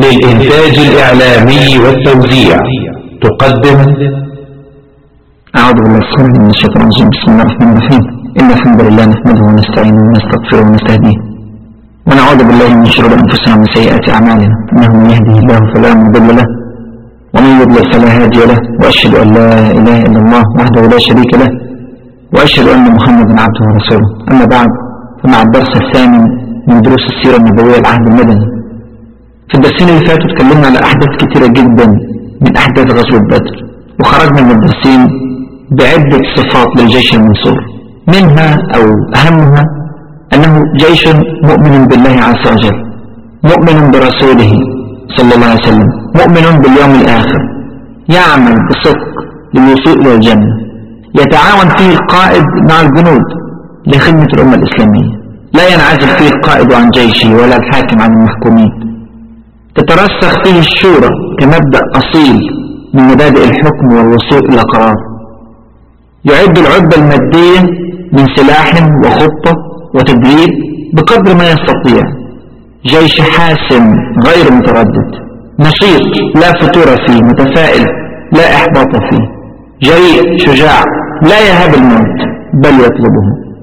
للإنتاج الإعلامي والتوزيع تقدم أعوذ بالله السلام من الشيطان الرجيم بسم الله الرحمن الرحيم إن الحمد لله نحمده ونستعينه ونستغفره ونستهديه ونعوذ بالله من شرور أنفسنا ومن سيئات أعمالنا إنه من يهده الله فلا مضل له ومن يضلل فلا هادي له وأشهد أن لا إله إلا الله وحده لا شريك له وأشهد أن محمدا عبده ورسوله أما بعد فمع الدرس الثامن من دروس السيرة النبوية العهد المدني في الدرسين اللي فاتوا اتكلمنا على أحداث كتيرة جدا من أحداث غزوة بدر وخرجنا من الدرسين بعدة صفات للجيش المنصور منها أو أهمها أنه جيش مؤمن بالله عز وجل مؤمن برسوله صلى الله عليه وسلم مؤمن باليوم الآخر يعمل بصدق للوصول إلى الجنة يتعاون فيه القائد مع الجنود لخدمة الأمة الإسلامية لا ينعزل فيه القائد عن جيشه ولا الحاكم عن المحكومين تترسخ فيه الشورى كمبدأ أصيل من مبادئ الحكم والوصول إلى قرار يعد العدة المادية من سلاح وخطة وتدريب بقدر ما يستطيع جيش حاسم غير متردد نشيط لا فتور فيه متفائل لا إحباط فيه جريء شجاع لا يهاب الموت بل يطلبه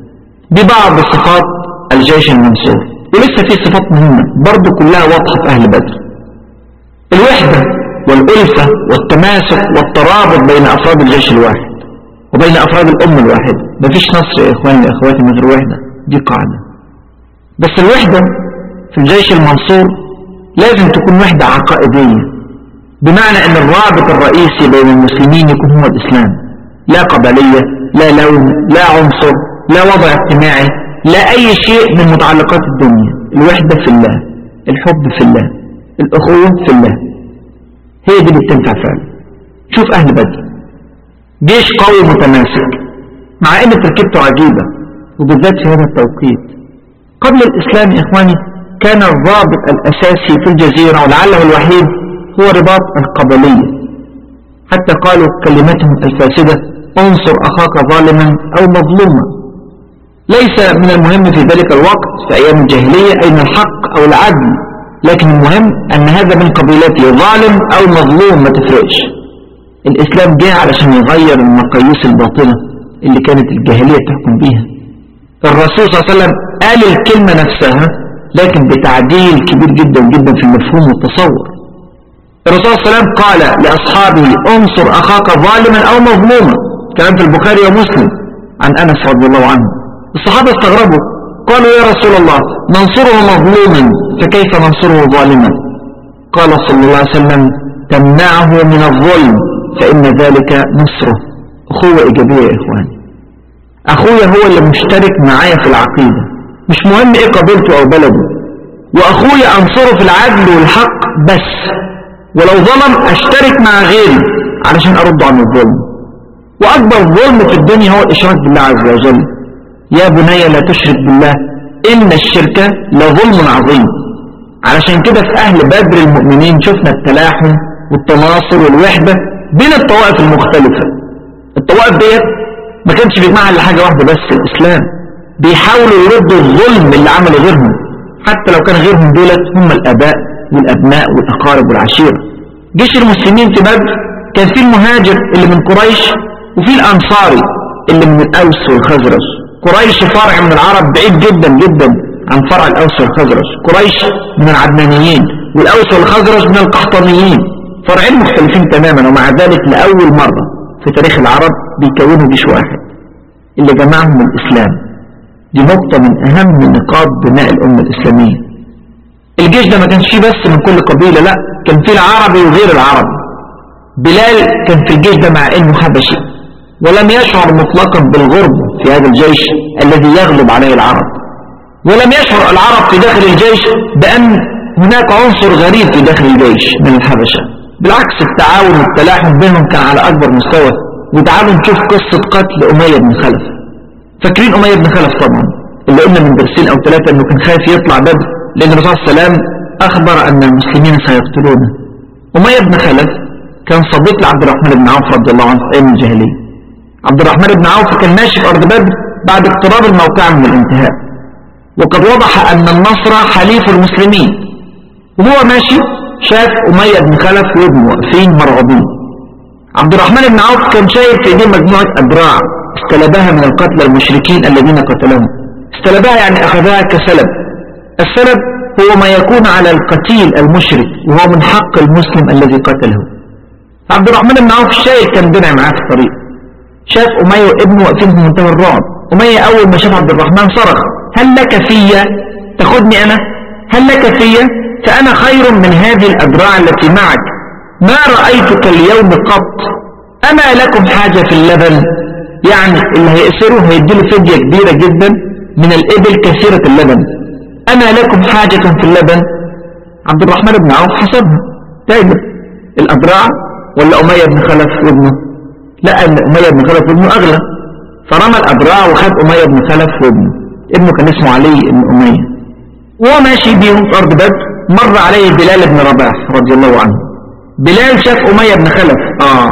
ببعض صفات الجيش المنصور ولسه في صفات مهمة برضو كلها واضحة في أهل بدر الوحدة والألفة والتماسك والترابط بين أفراد الجيش الواحد وبين أفراد الأمة الواحدة مفيش نصر يا إخواني يا إخواتي من غير وحدة دي قاعدة بس الوحدة في الجيش المنصور لازم تكون وحدة عقائدية بمعنى أن الرابط الرئيسي بين المسلمين يكون هو الإسلام لا قبلية لا لون لا عنصر لا وضع اجتماعي لا أي شيء من متعلقات الدنيا الوحدة في الله الحب في الله الأخوة في الله هي دي اللي بتنفع فعلا شوف أهل بدر جيش قوي متماسك مع ان تركيبته عجيبة وبالذات في هذا التوقيت قبل الإسلام يا إخواني كان الرابط الأساسي في الجزيرة ولعله الوحيد هو رباط القبلية حتى قالوا كلمتهم الفاسدة انصر أخاك ظالما أو مظلوما ليس من المهم في ذلك الوقت في أيام الجاهلية أين الحق أو العدل لكن المهم أن هذا من قبيلته ظالم أو مظلوم ما تفرقش الإسلام جاء علشان يغير المقاييس الباطلة اللي كانت الجاهلية تحكم بيها الرسول صلى الله عليه وسلم قال الكلمة نفسها لكن بتعديل كبير جدا جدا في المفهوم والتصور الرسول صلى الله عليه وسلم قال لأصحابه انصر أخاك ظالما أو مظلوما كلام في البخاري ومسلم عن أنس رضي الله عنه الصحابة استغربوا قالوا يا رسول الله ننصره مظلوما فكيف ننصره ظالما قال صلى الله عليه وسلم تمنعه من الظلم فإن ذلك نصره أخوة إيجابية يا إخواني أخويا هو اللي مشترك معايا في العقيدة مش مهم إيه قبيلته أو بلده وأخويا أنصره في العدل والحق بس ولو ظلم أشترك مع غيري علشان أرد عن الظلم وأكبر ظلم في الدنيا هو الإشراك بالله عز وجل يا بني لا تشرك بالله إن الشرك لظلم عظيم علشان كده في أهل بدر المؤمنين شفنا التلاحم والتناصر والوحدة بين الطوائف المختلفة الطوائف ديت ما كانش بيجمعها الا حاجة واحدة بس الإسلام بيحاولوا يردوا الظلم اللي عمله غيرهم حتى لو كان غيرهم دولت هم الآباء والأبناء والأقارب والعشيرة جيش المسلمين في بدر كان فيه المهاجر اللي من قريش وفيه الأنصاري اللي من الأوس والخزرج قريش فرع من العرب بعيد جدا جدا عن فرع الأوس والخزرج قريش من العدنانيين والأوس والخزرج من القحطانيين فرعين مختلفين تماما ومع ذلك لأول مرة في تاريخ العرب بيكونوا جيش واحد اللي جمعهم الإسلام دي نقطة من أهم نقاط بناء الأمة الإسلامية الجيش ده ما كانش فيه بس من كل قبيلة لا كان فيه العربي وغير العربي بلال كان في الجيش ده مع انه حبشي ولم يشعر مطلقا بالغرب في هذا الجيش الذي يغلب عليه العرب ولم يشعر العرب في داخل الجيش بأن هناك عنصر غريب في داخل الجيش من الحبشة بالعكس التعاون والتلاحم بينهم كان على أكبر مستوى وتعالوا نشوف قصة قتل أمية بن خلف فاكرين أمية بن خلف طبعا اللي قلنا من درسين أو ثلاثة أنه كان خايف يطلع بدر لأن الرسول صلى الله عليه وسلم أخبر أن المسلمين سيقتلونه أمية بن خلف كان صديق لعبد الرحمن بن عوف رضي الله عنه في أيام الجاهلية عبد الرحمن بن عوف كان ماشي في أرض بدر بعد اقتراب الموقع من الانتهاء وقد وضح أن النصر حليف المسلمين وهو ماشي شاف أمية بن خلف وابنه واقفين مرعوبين عبد الرحمن بن عوف كان شايف في ايديه مجموعة أدراع استلبها من القتلى المشركين الذين قتلهم استلبها يعني أخذها كسلب السلب هو ما يكون على القتيل المشرك وهو من حق المسلم الذي قتله عبد الرحمن بن عوف شايف كان بنع معاه في الطريق شاف أمية وابنه واقفين في منتهى الرعب أمية أول ما شاف عبد الرحمن صرخ هل لك فيا تاخدني أنا هل لك فيا فأنا خير من هذه الأدراع التي معك ما رأيتك اليوم قط أما لكم حاجة في اللبن يعني اللي هيأسره هيديله فدية كبيرة جدا من الإبل كثيرة اللبن أما لكم حاجة في اللبن عبد الرحمن بن عوف حسبها تاجر الأدراع ولا أمية بن خلف وابنه لا أمية بن خلف وابنه أغلى فرمى الأدراع وخد أمية بن خلف وابنه ابنه كان اسمه علي بن أمية وهو ماشي بيهم في أرض بدر مر عليه بلال بن رباح رضي الله عنه بلال شاف أمية بن خلف آه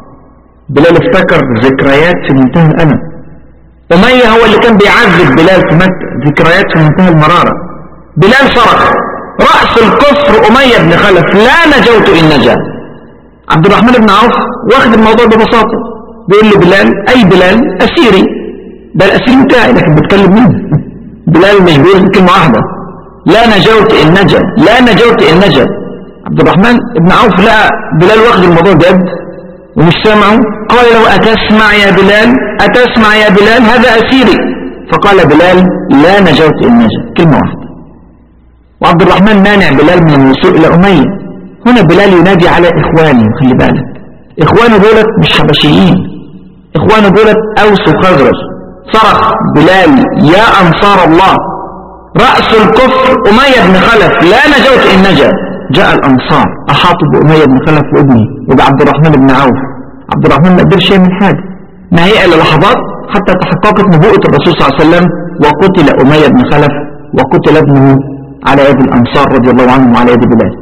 بلال افتكر ذكريات في منتهى الألم أمية هو اللي كان بيعذب بلال في مكة ذكريات في منتهى المرارة بلال صرخ رأس الكفر أمية بن خلف لا نجوت إن نجا عبد الرحمن بن عوف واخد الموضوع ببساطة بيقول له بلال أي بلال أسيري ده الأسير بتاعي لكن بتكلم مين بلال مش بيقول كلمة واحدة لا نجوت إن نجا لا نجوت إن نجا عبد الرحمن بن عوف لقى بلال واخد الموضوع جد ومش سامعه قال له أتسمع يا بلال أتسمع يا بلال هذا أسيري فقال بلال لا نجوت إن نجا كلمة واحدة وعبد الرحمن مانع بلال من الوصول إلى أمية هنا بلال ينادي على إخواني خلي بالك إخوانه دولت مش حبشيين إخوانه دولت أوس وخزرج صرخ بلال يا أنصار الله رأس الكفر أمية بن خلف لا نجوت إن نجا جاء الأنصار أحاطوا بأمية بن خلف وابنه وبعبد الرحمن بن عوف عبد الرحمن ما قدرش يعمل حاجة ما هي إلا لحظات حتى تحققت نبوءة الرسول صلى الله عليه وسلم وقتل أمية بن خلف وقتل ابنه على يد الأنصار رضي الله عنهم وعلى يد بلال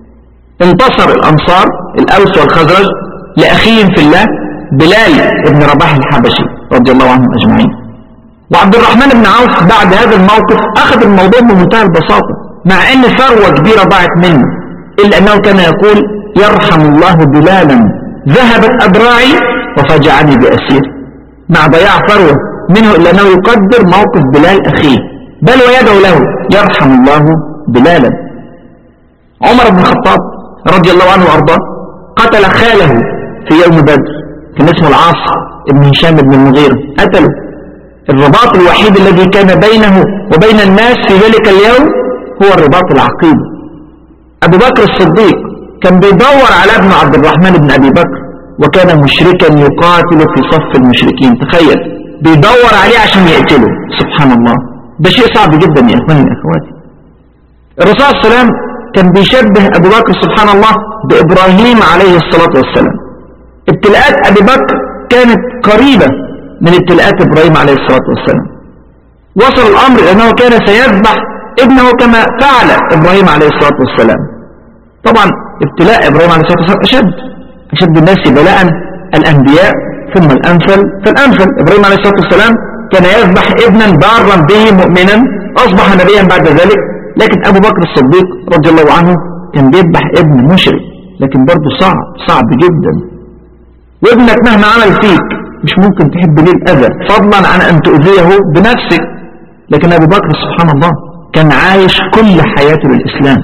انتصر الأنصار الأوس والخزرج لأخيهم في الله بلال بن رباح الحبشي رضي الله عنهم أجمعين وعبد الرحمن بن عوف بعد هذا الموقف أخذ الموضوع بمنتهى البساطة مع أن ثروة كبيرة ضاعت منه إلا أنه كان يقول يرحم الله بلالا ذهبت أدراعي وفجعني بأسير مع ضياع ثروة منه إلا أنه يقدر موقف بلال أخيه بل ويدعو له يرحم الله بلالا عمر بن الخطاب رضي الله عنه وأرضاه قتل خاله في يوم بدر كان اسمه العاص ابن هشام بن المغيرة قتله الرباط الوحيد الذي كان بينه وبين الناس في ذلك اليوم هو الرباط العقيد أبو بكر الصديق كان بيدور على ابن عبد الرحمن بن أبي بكر وكان مشركا يقاتل في صف المشركين تخيل بيدور عليه عشان يقتله سبحان الله ده شيء صعب جدا يا اخواني اخواتي الرسول صلى الله عليه وسلم كان بيشبه ابو بكر سبحان الله بابراهيم عليه الصلاة والسلام ابتلاءات ابي بكر كانت قريبة من ابتلاءات ابراهيم عليه الصلاة والسلام وصل الامر انه كان سيذبح ابنه كما فعل ابراهيم عليه الصلاة والسلام طبعا ابتلاء ابراهيم عليه الصلاة والسلام اشد اشد الناس بلاء الانبياء ثم الامثل فالامثل ابراهيم عليه الصلاة والسلام كان يذبح ابنا بارا به مؤمنا اصبح نبيا بعد ذلك لكن ابو بكر الصديق رضي الله عنه كان بيذبح ابن مشرك لكن برضه صعب صعب جدا وابنك مهما عمل فيك مش ممكن تحب ليه الاذى فضلا عن ان تؤذيه بنفسك لكن ابو بكر سبحان الله كان عايش كل حياته للاسلام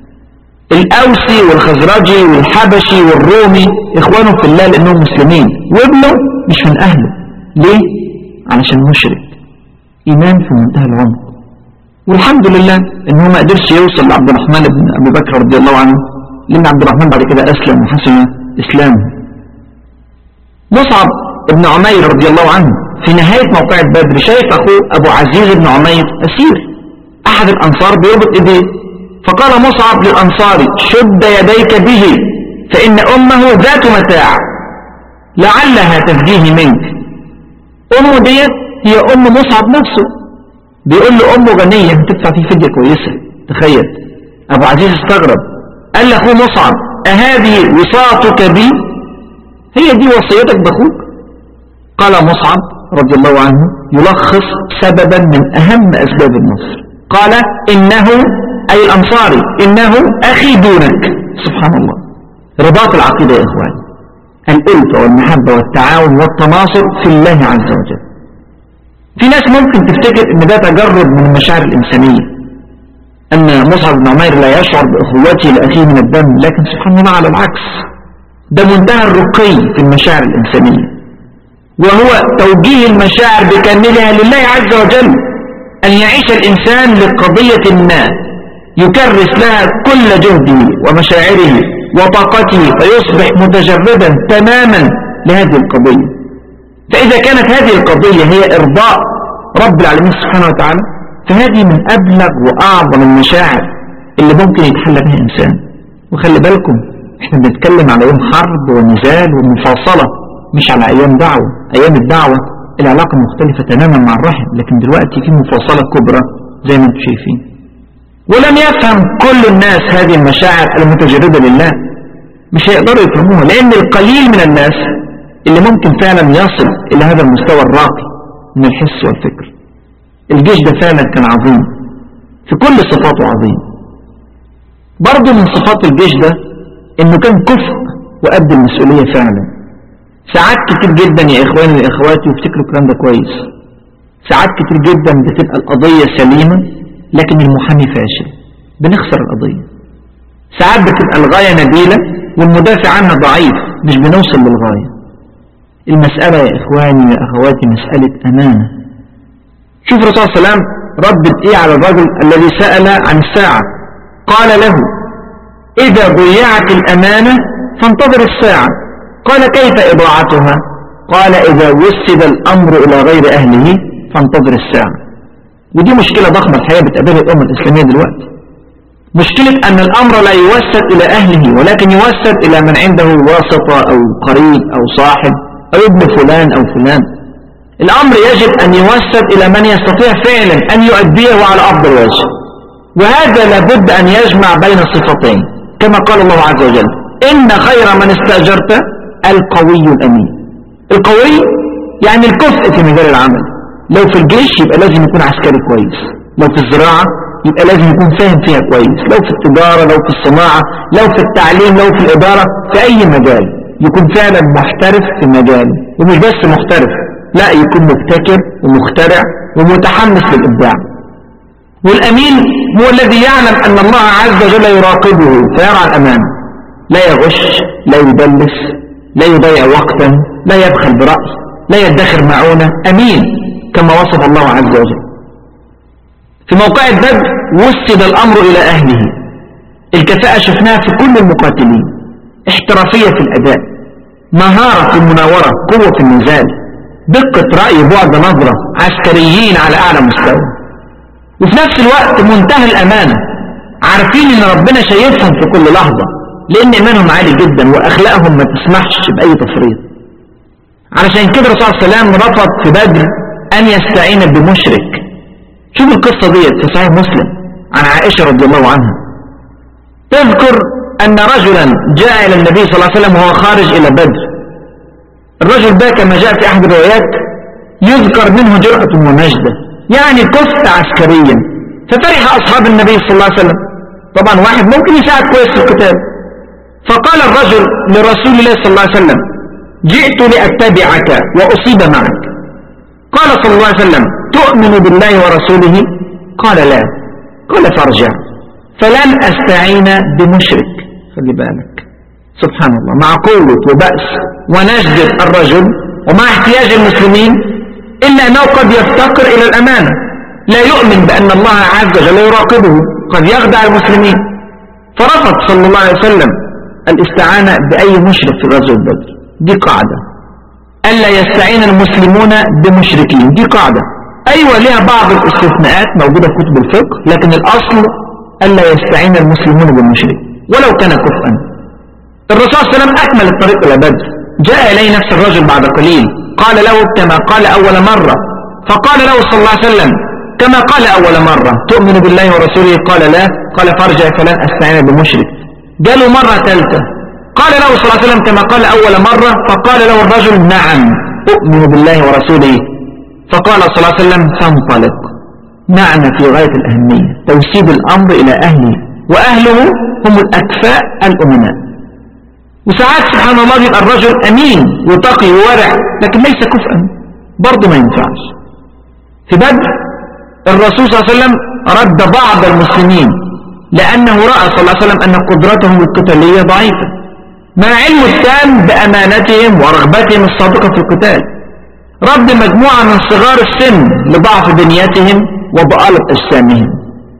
الاوسي والخزرجي والحبشي والرومي اخوانه في الله لانهم مسلمين وابنه مش من اهله ليه علشان مشرك ايمان في منتهى العمق والحمد لله ان هو ما قدرش يوصل لعبد الرحمن بن ابي بكر رضي الله عنه لان عبد الرحمن بعد كده اسلم وحسن اسلامه مصعب بن عمير رضي الله عنه في نهاية موقعة بدر شايف اخوه ابو عزيز بن عمير اسير احد الانصار بيربط ايديه فقال مصعب للانصار شد يديك به فان امه ذات متاع لعلها تفديه منك امه ديت هي ام مصعب نفسه بيقول له امه غنية هتدفع فيه فدية كويسة تخيل ابو عزيز استغرب قال لاخوه مصعب اهذه وصاتك بي هي دي وصيتك باخوك قال مصعب رضي الله عنه يلخص سببا من اهم اسباب النصر قال انه اي الانصاري انه اخي دونك سبحان الله رباط العقيدة يا إخواني الألفة والمحبة والتعاون والتناصر في الله عز وجل في ناس ممكن تفتكر ان ده تجرد من المشاعر الإنسانية أن مصعب بن عمير لا يشعر بأخوته لأخيه من الدم لكن سبحان الله على العكس ده منتهى الرقي في المشاعر الإنسانية وهو توجيه المشاعر بكاملها لله عز وجل أن يعيش الإنسان لقضية ما يكرس لها كل جهده ومشاعره وطاقته فيصبح متجردا تماما لهذه القضية فإذا كانت هذه القضية هي إرضاء رب العالمين سبحانه وتعالى فهذه من أبلغ وأعظم المشاعر اللي ممكن يتحلى بها إنسان وخلي بالكم احنا بنتكلم على يوم حرب ونزال ومفاصلة مش على أيام دعوة أيام الدعوة العلاقة مختلفة تماما مع الرحم لكن دلوقتي في مفاصلة كبرى زي ما انتم شايفين ولم يفهم كل الناس هذه المشاعر المتجردة لله مش هيقدروا يفهموها لأن القليل من الناس اللي ممكن فعلا يصل إلى هذا المستوى الراقي من الحس والفكر الجيش ده فعلا كان عظيم في كل صفاته عظيم برضه من صفات الجيش ده انه كان كفء وقد المسؤولية فعلا ساعات كتير جدا يا اخواني واخواتي وافتكروا الكلام ده كويس ساعات كتير جدا بتبقى القضية سليمة لكن المحامي فاشل بنخسر القضية ساعات بتبقى الغاية نبيلة والمدافع عنها ضعيف مش بنوصل للغاية المسألة يا إخواني يا أخواتي مسألة أمانة شوف الرسول صلى الله عليه وسلم ردد إيه على الرجل الذي سأل عن الساعة قال له إذا ضيعت الأمانة فانتظر الساعة قال كيف إضاعتها قال إذا وسد الأمر إلى غير أهله فانتظر الساعة ودي مشكلة ضخمة الحقيقة بتقابلها الأمة الإسلامية دلوقتي مشكلة أن الأمر لا يوسد إلى أهله ولكن يوسد إلى من عنده واسطة أو قريب أو صاحب أو ابن فلان أو فلان الأمر يجب أن يوسد إلى من يستطيع فعلا أن يؤديه على أفضل وجه وهذا لابد أن يجمع بين صفتين كما قال الله عز وجل إن خير من استأجرت القوي الأمين القوي يعني الكفء في مجال العمل لو في الجيش يبقى لازم يكون عسكري كويس لو في الزراعة يبقى لازم يكون فاهم فيها كويس لو في التجارة لو في الصناعة لو في التعليم لو في الإدارة في أي مجال يكون فعلا محترف في مجال ومش بس محترف لا يكون مبتكر ومخترع ومتحمس للإبداع والأمين هو الذي يعلم أن الله عز وجل يراقبه فيرعى الأمان لا يغش لا يدلس لا يضيع وقتا لا يبخل برأي لا يدخر معونة أمين كما وصف الله عز وجل في موقع البدء وسد الأمر إلى أهله الكفاءة شفناها في كل المقاتلين احترافية في الأداء مهارة في المناورة قوة في النزال دقة رأي بعد نظرة عسكريين على أعلى مستوى وفي نفس الوقت منتهى الأمانة عارفين ان ربنا شايفهم في كل لحظة لان ايمانهم عالي جدا واخلاقهم ما تسمحش باي تفريط علشان كده الرسول صلى الله عليه وسلم رفض في بدر ان يستعين بمشرك شوف القصة ديت في صحيح مسلم عن عائشة رضي الله عنها تذكر ان رجلا جاء الى النبي صلى الله عليه وسلم وهو خارج الى بدر الرجل ده كما جاء في احد الروايات يذكر منه جرأة ومجدة يعني كفء عسكريا ففرح أصحاب النبي صلى الله عليه وسلم طبعا واحد ممكن يساعد كويس في القتال فقال الرجل لرسول الله صلى الله عليه وسلم جئت لأتبعك وأصيب معك قال صلى الله عليه وسلم تؤمن بالله ورسوله قال لا قال فارجع فلن أستعين بمشرك خلي بالك سبحان الله مع قوة وبأس ونجد الرجل ومع احتياج المسلمين إلا أنه قد يفتقر إلى الأمانة لا يؤمن بأن الله عز وجل يراقبه قد يخدع المسلمين فرفض صلى الله عليه وسلم الاستعانة بأي مشرك في غزوة بدر دي قاعدة ألا يستعين المسلمون بمشركين دي قاعدة أيوة لها بعض الاستثناءات موجودة في كتب الفقه لكن الأصل ألا يستعين المسلمون بالمشرك ولو كان كفءا الرسول صلى الله عليه وسلم أكمل الطريق إلى بدر جاء إليه نفس الرجل بعد قليل قال له كما قال أول مرة فقال له صلى الله عليه وسلم كما قال أول مرة تؤمن بالله ورسوله قال لا قال فارجع فلن أستعين بمشرك قالوا مرة ثالثة قال له صلى الله عليه وسلم كما قال أول مرة فقال له الرجل نعم أؤمن بالله ورسوله فقال صلى الله عليه وسلم فانطلق معنى في غاية الأهمية توسيد الأمر إلى أهله وأهله هم الأكفاء الأمناء وساعات سبحان الله بيبقى الرجل أمين وتقي وورع لكن ليس كفءا برضه ما ينفعش في بدر الرسول صلى الله عليه وسلم رد بعض المسلمين لأنه رأى صلى الله عليه وسلم أن قدرتهم القتالية ضعيفة مع علمه التام بأمانتهم ورغبتهم الصادقة في القتال رد مجموعة من صغار السن لضعف بنيتهم وضآلة أجسامهم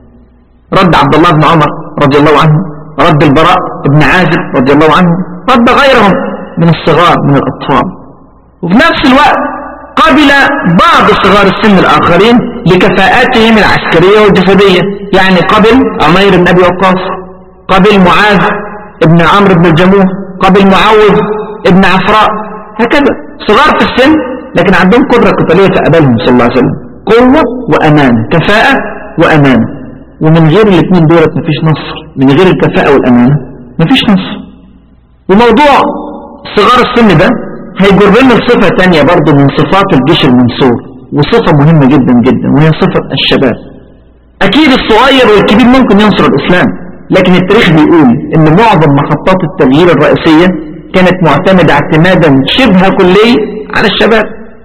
رد عبد الله بن عمر رضي الله عنه رد البراء بن عازب رضي الله عنه رد غيرهم من الصغار من الأطفال وفي نفس الوقت قبل بعض صغار السن الآخرين لكفاءاتهم العسكرية والجسدية يعني قبل عمير بن أبي وقاص قبل معاذ بن عمرو بن الجموح قبل معوذ بن عفراء هكذا صغار في السن لكن عندهم قدرة قتالية فأبالهم صلى الله عليه وسلم قوة وأمانة كفاءة وأمانة ومن غير الاثنين دولت مفيش نصر من غير الكفاءة والأمانة مفيش نصر وموضوع صغار السن ده هيجر لنا صفة تانية برضو من صفات الجيش المنصور وصفة مهمة جدا جدا وهي صفة الشباب أكيد الصغير والكبير ممكن ينصر الإسلام لكن التاريخ بيقول إن معظم محطات التغيير الرئيسية كانت معتمدة اعتمادا شبه كلي على الشباب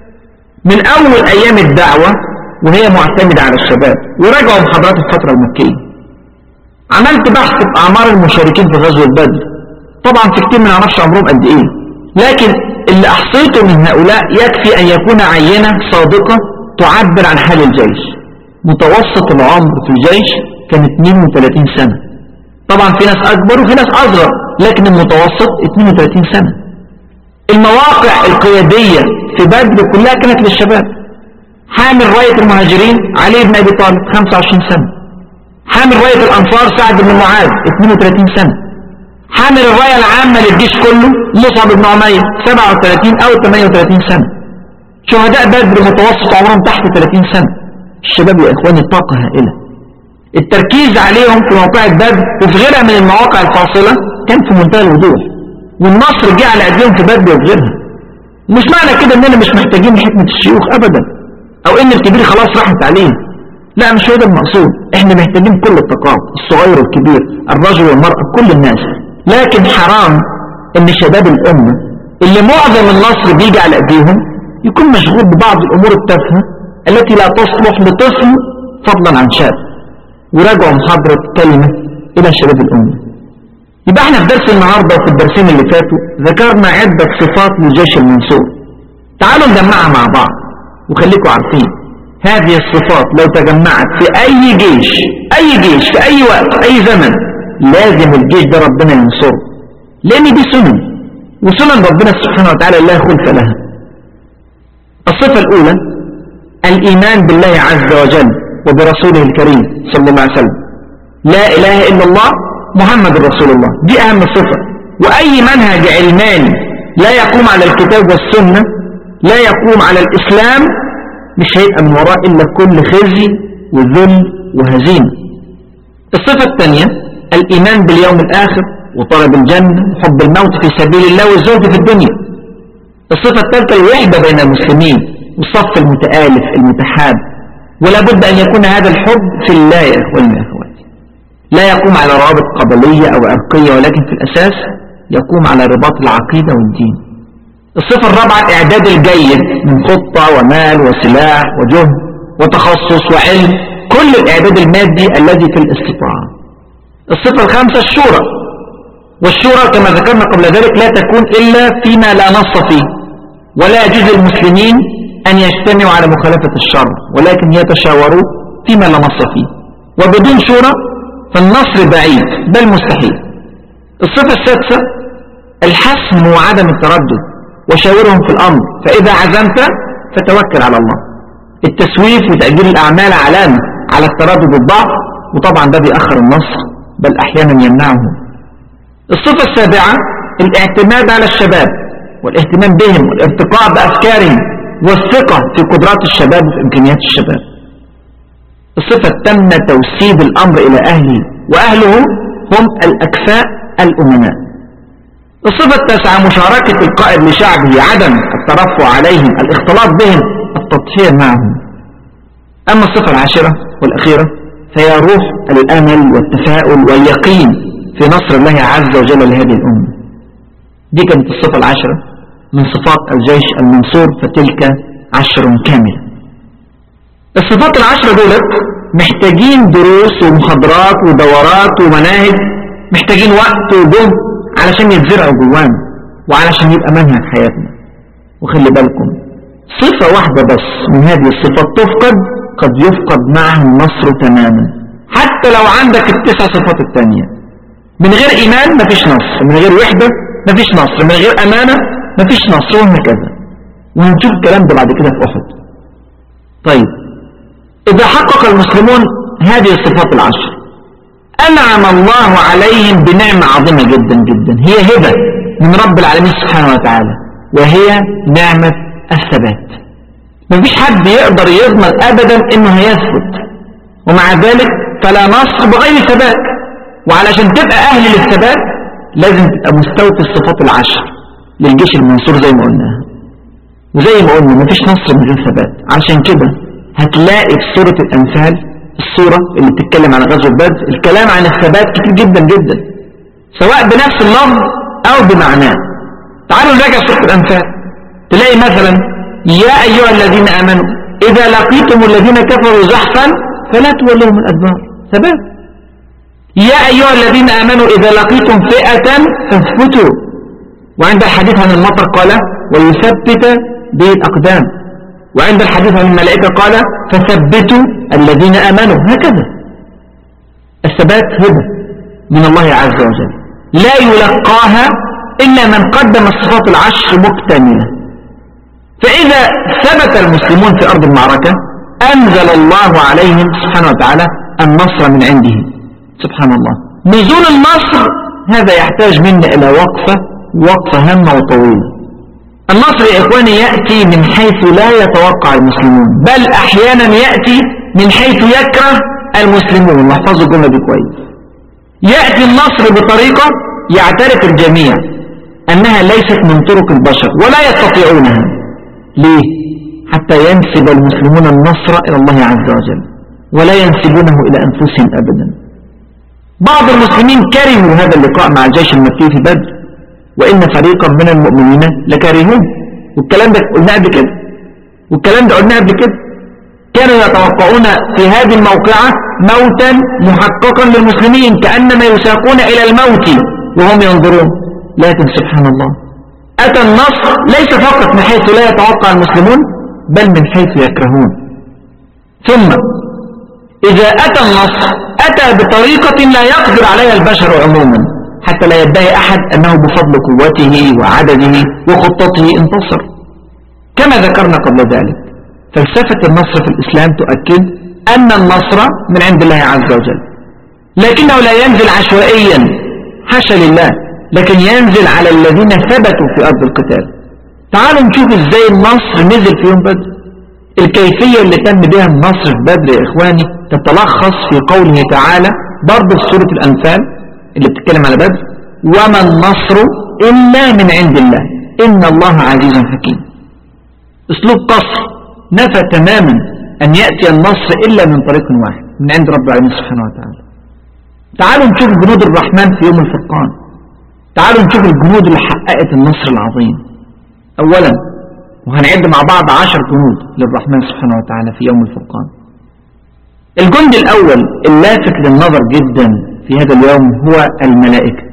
من أول أيام الدعوة وهي معتمدة على الشباب وراجعوا محاضرات الفترة المكية عملت بحث في أعمار المشاركين في غزوة بدر طبعا في كتير ما نعرفش عمرهم قد إيه لكن اللي أحصيته من هؤلاء يكفي أن يكون عينة صادقة تعبر عن حال الجيش متوسط العمر في الجيش كان 32 سنة طبعا في ناس أكبر وفي ناس أصغر لكن المتوسط 32 سنة المواقع القيادية في بدر كلها كانت للشباب حامل راية المهاجرين علي بن أبي طالب 25 سنة حامل راية الأنصار سعد بن معاذ 32 سنة حامل الراية العامة للجيش كله مصعب بن عمير 37 أو 38 سنة شهداء بدر متوسط عمرهم تحت 30 سنة الشباب يا إخواني طاقة هائلة التركيز عليهم في موقع بدر وفي غيرها من المواقع الفاصلة كان في منتهى الوضوح والنصر جه على ايديهم في بدر وفي غيرها مش معنى كده اننا مش محتاجين لحكمة الشيوخ ابدا او ان الكبير خلاص راحت عليه لا مش هو ده المقصود احنا محتاجين كل الطاقات الصغير والكبير الرجل والمرأة كل الناس لكن حرام ان شباب الامة اللي معظم النصر بيجي على ايديهم يكون مشغول ببعض الامور التافهة التي لا تصلح لطفل فضلا عن شاب وراجعوا محاضرة كلمة الى شباب الامة يبقى احنا في درس النهاردة وفي الدرسين اللي فاتوا ذكرنا عدة صفات للجيش المنصور تعالوا نجمعها مع بعض وخليكم عارفين هذه الصفات لو تجمعت في اي جيش اي جيش في اي وقت في اي زمن لازم الجيش ده ربنا ينصره لان دي سنن وسنن ربنا سبحانه وتعالى لا خلف لها الصفة الاولى الايمان بالله عز وجل وبرسوله الكريم صلى الله عليه وسلم لا اله الا الله محمد رسول الله دي اهم صفة واي منهج علماني لا يقوم على الكتاب والسنة لا يقوم على الاسلام مش هيبقى من وراء الا كل خزي وذل وهزيمة الصفة الثانية الايمان باليوم الاخر وطلب الجنة وحب الموت في سبيل الله والزهد في الدنيا الصفة الثالثة الوحدة بين المسلمين والصف المتآلف المتحاب ولا بد أن يكون هذا الحب في الله يا إخواني يا أخواتي لا يقوم على روابط قبلية أو عرقية ولكن في الأساس يقوم على رباط العقيدة والدين الصفة الرابعة الإعداد الجيد من خطة ومال وسلاح وجهد وتخصص وعلم كل الإعداد المادي الذي في الاستطاعة الصفة الخامسة الشورى والشورى كما ذكرنا قبل ذلك لا تكون إلا فيما لا نص فيه ولا يجوز للمسلمين أن يجتمعوا على مخالفة الشر ولكن يتشاوروا فيما لا نص فيه وبدون شورى فالنصر بعيد بل مستحيل الصفة السادسة الحسم وعدم التردد وشاورهم في الأمر فإذا عزمت فتوكل على الله التسويف وتأجيل الأعمال علامة على التردد والضعف وطبعا ده بيأخر النصر بل أحيانا يمنعه الصفة السابعة الاعتماد على الشباب والاهتمام بهم والارتقاء بأفكارهم والثقة في قدرات الشباب وفي إمكانيات الشباب الصفة تم توسيد الأمر إلى أهله وأهله هم الأكفاء الأمناء الصفة التاسعة مشاركة القائد لشعبه عدم الترفع عليهم الاختلاط بهم التطهير معهم أما الصفة العاشرة والأخيرة فهي روح الأمل والتفاؤل واليقين في في نصر الله عز وجل لهذه الأمة دي كانت الصفة العشرة من صفات الجيش المنصور فتلك عشر كاملة الصفات العشرة دولت محتاجين دروس ومحاضرات ودورات ومناهج محتاجين وقت وجهد علشان يتزرعوا جوانا وعلشان يبقى منهج حياتنا وخلي بالكم صفة واحدة بس من هذه الصفات تفقد قد يفقد معها النصر تماما حتى لو عندك التسع صفات التانية من غير إيمان مفيش نصر من غير وحدة مفيش نصر من غير أمانة مفيش نصر وهكذا وهنشوف الكلام ده بعد كده في أحد طيب إذا حقق المسلمون هذه الصفات العشر أنعم الله عليهم بنعمة عظيمة جدا جدا هي هبة من رب العالمين سبحانه وتعالى وهي نعمة الثبات مفيش حد يقدر يضمن أبدا إنه هيثبت ومع ذلك فلا نصر بغير ثبات وعلشان تبقى أهل للثبات لازم تبقى مستوفي الصفات العشر للجيش المنصور زي ما قلناها وزي ما قلنا مفيش نصر من غير ثبات عشان كده هتلاقي في سورة الأنفال السورة اللي بتتكلم عن غزوة بدر الكلام عن الثبات كتير جدا جدا سواء بنفس اللفظ أو بمعناه تعالوا نراجع سورة الأنفال تلاقي مثلا يا أيها الذين آمنوا إذا لقيتم الذين كفروا زحفا فلا تولوهم الأدبار ثبات يا أيها الذين آمنوا إذا لقيتم فئة فاثبتوا وعند الحديث عن المطر قال ويثبت به الأقدام وعند الحديث عن الملائكة قال فثبتوا الذين آمنوا هكذا الثبات هبة من الله عز وجل لا يلقاها إلا من قدم الصفات العشر مكتملة فإذا ثبت المسلمون في أرض المعركة أنزل الله عليهم سبحانه وتعالى النصر من عنده سبحان الله نزول النصر هذا يحتاج منا إلى وقفة وقفة هامة وطويلة النصر يا إخواني يأتي من حيث لا يتوقع المسلمون بل أحيانا يأتي من حيث يكره المسلمون واحفظوا الجملة دي كويس يأتي النصر بطريقة يعترف الجميع أنها ليست من طرق البشر ولا يستطيعونها ليه؟ حتى ينسب المسلمون النصر إلى الله عز وجل ولا ينسبونه إلى أنفسهم أبدا بعض المسلمين كرهوا هذا اللقاء مع الجيش المكي في بدر وإن فريقا من المؤمنين لكارهون والكلام ده قلناه قبل كده والكلام ده قلناه قبل كده كانوا يتوقعون في هذه الموقعة موتا محققا للمسلمين كأنما يساقون إلى الموت وهم ينظرون لكن سبحان الله أتى النصر ليس فقط من حيث لا يتوقع المسلمون بل من حيث يكرهون ثم إذا أتى النصر أتى بطريقة لا يقدر عليها البشر عموما حتى لا يدعي أحد أنه بفضل قوته وعدده وخطته انتصر كما ذكرنا قبل ذلك فلسفة النصر في الإسلام تؤكد أن النصر من عند الله عز وجل لكنه لا ينزل عشوائيا حاشا لله لكن ينزل على الذين ثبتوا في أرض القتال تعالوا نشوف ازاي النصر نزل في يوم بدر الكيفية اللي تم بها النصر في بدر يا إخواني تتلخص في قوله تعالى برضه في سورة الأنفال اللي بتتكلم على بدر وما النصر إلا من عند الله إن الله عزيز حكيم اسلوب قصر نفى تماما أن يأتي النصر إلا من طريق واحد من عند رب العالمين سبحانه وتعالى تعالوا نشوف جنود الرحمن في يوم الفرقان تعالوا نشوف الجنود اللي حققت النصر العظيم أولا وهنعد مع بعض عشر جنود للرحمن سبحانه وتعالى في يوم الفرقان الجند الأول اللافت للنظر جدا في هذا اليوم هو الملائكة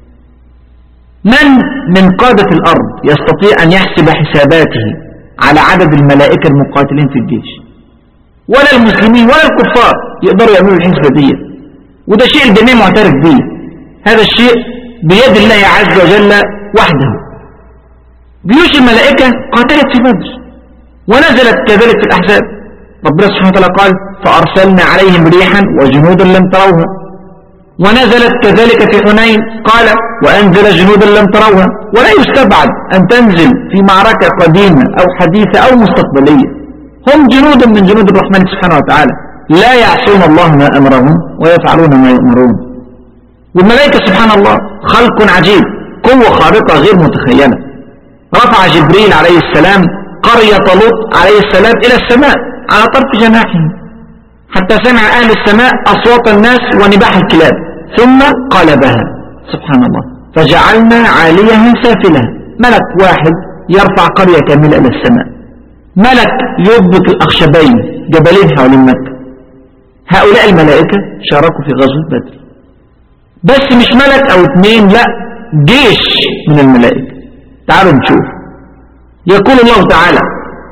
من من قادة الأرض يستطيع أن يحسب حساباته على عدد الملائكة المقاتلين في الجيش ولا المسلمين ولا الكفار يقدروا يعملوا الحسبة دي وده شيء الجميع معترف به هذا الشيء بيد الله عز وجل وحده جيوش الملائكة قاتلت في بدر ونزلت كذلك في الأحزاب ربنا سبحانه وتعالى قال فأرسلنا عليهم ريحا وجنودا لم تروها ونزلت كذلك في حنين قال وأنزل جنودا لم تروها ولا يستبعد أن تنزل في معركة قديمة أو حديثة أو مستقبلية هم جنود من جنود الرحمن سبحانه وتعالى لا يعصون الله ما أمرهم ويفعلون ما يؤمرون والملائكة سبحان الله خلق عجيب قوة خارقة غير متخيلة رفع جبريل عليه السلام قرية لوط عليه السلام إلى السماء على طرف جناحه حتى سمع أهل السماء أصوات الناس ونباح الكلاب ثم قلبها سبحان الله فجعلنا عاليها سافلها ملك واحد يرفع قرية كاملة إلى السماء ملك يضبط الأخشبين جبلين حوالين مكة هؤلاء الملائكة شاركوا في غزوة بدر بس مش ملك أو اثنين لا جيش من الملائكة تعالوا نشوف يقول الله تعالى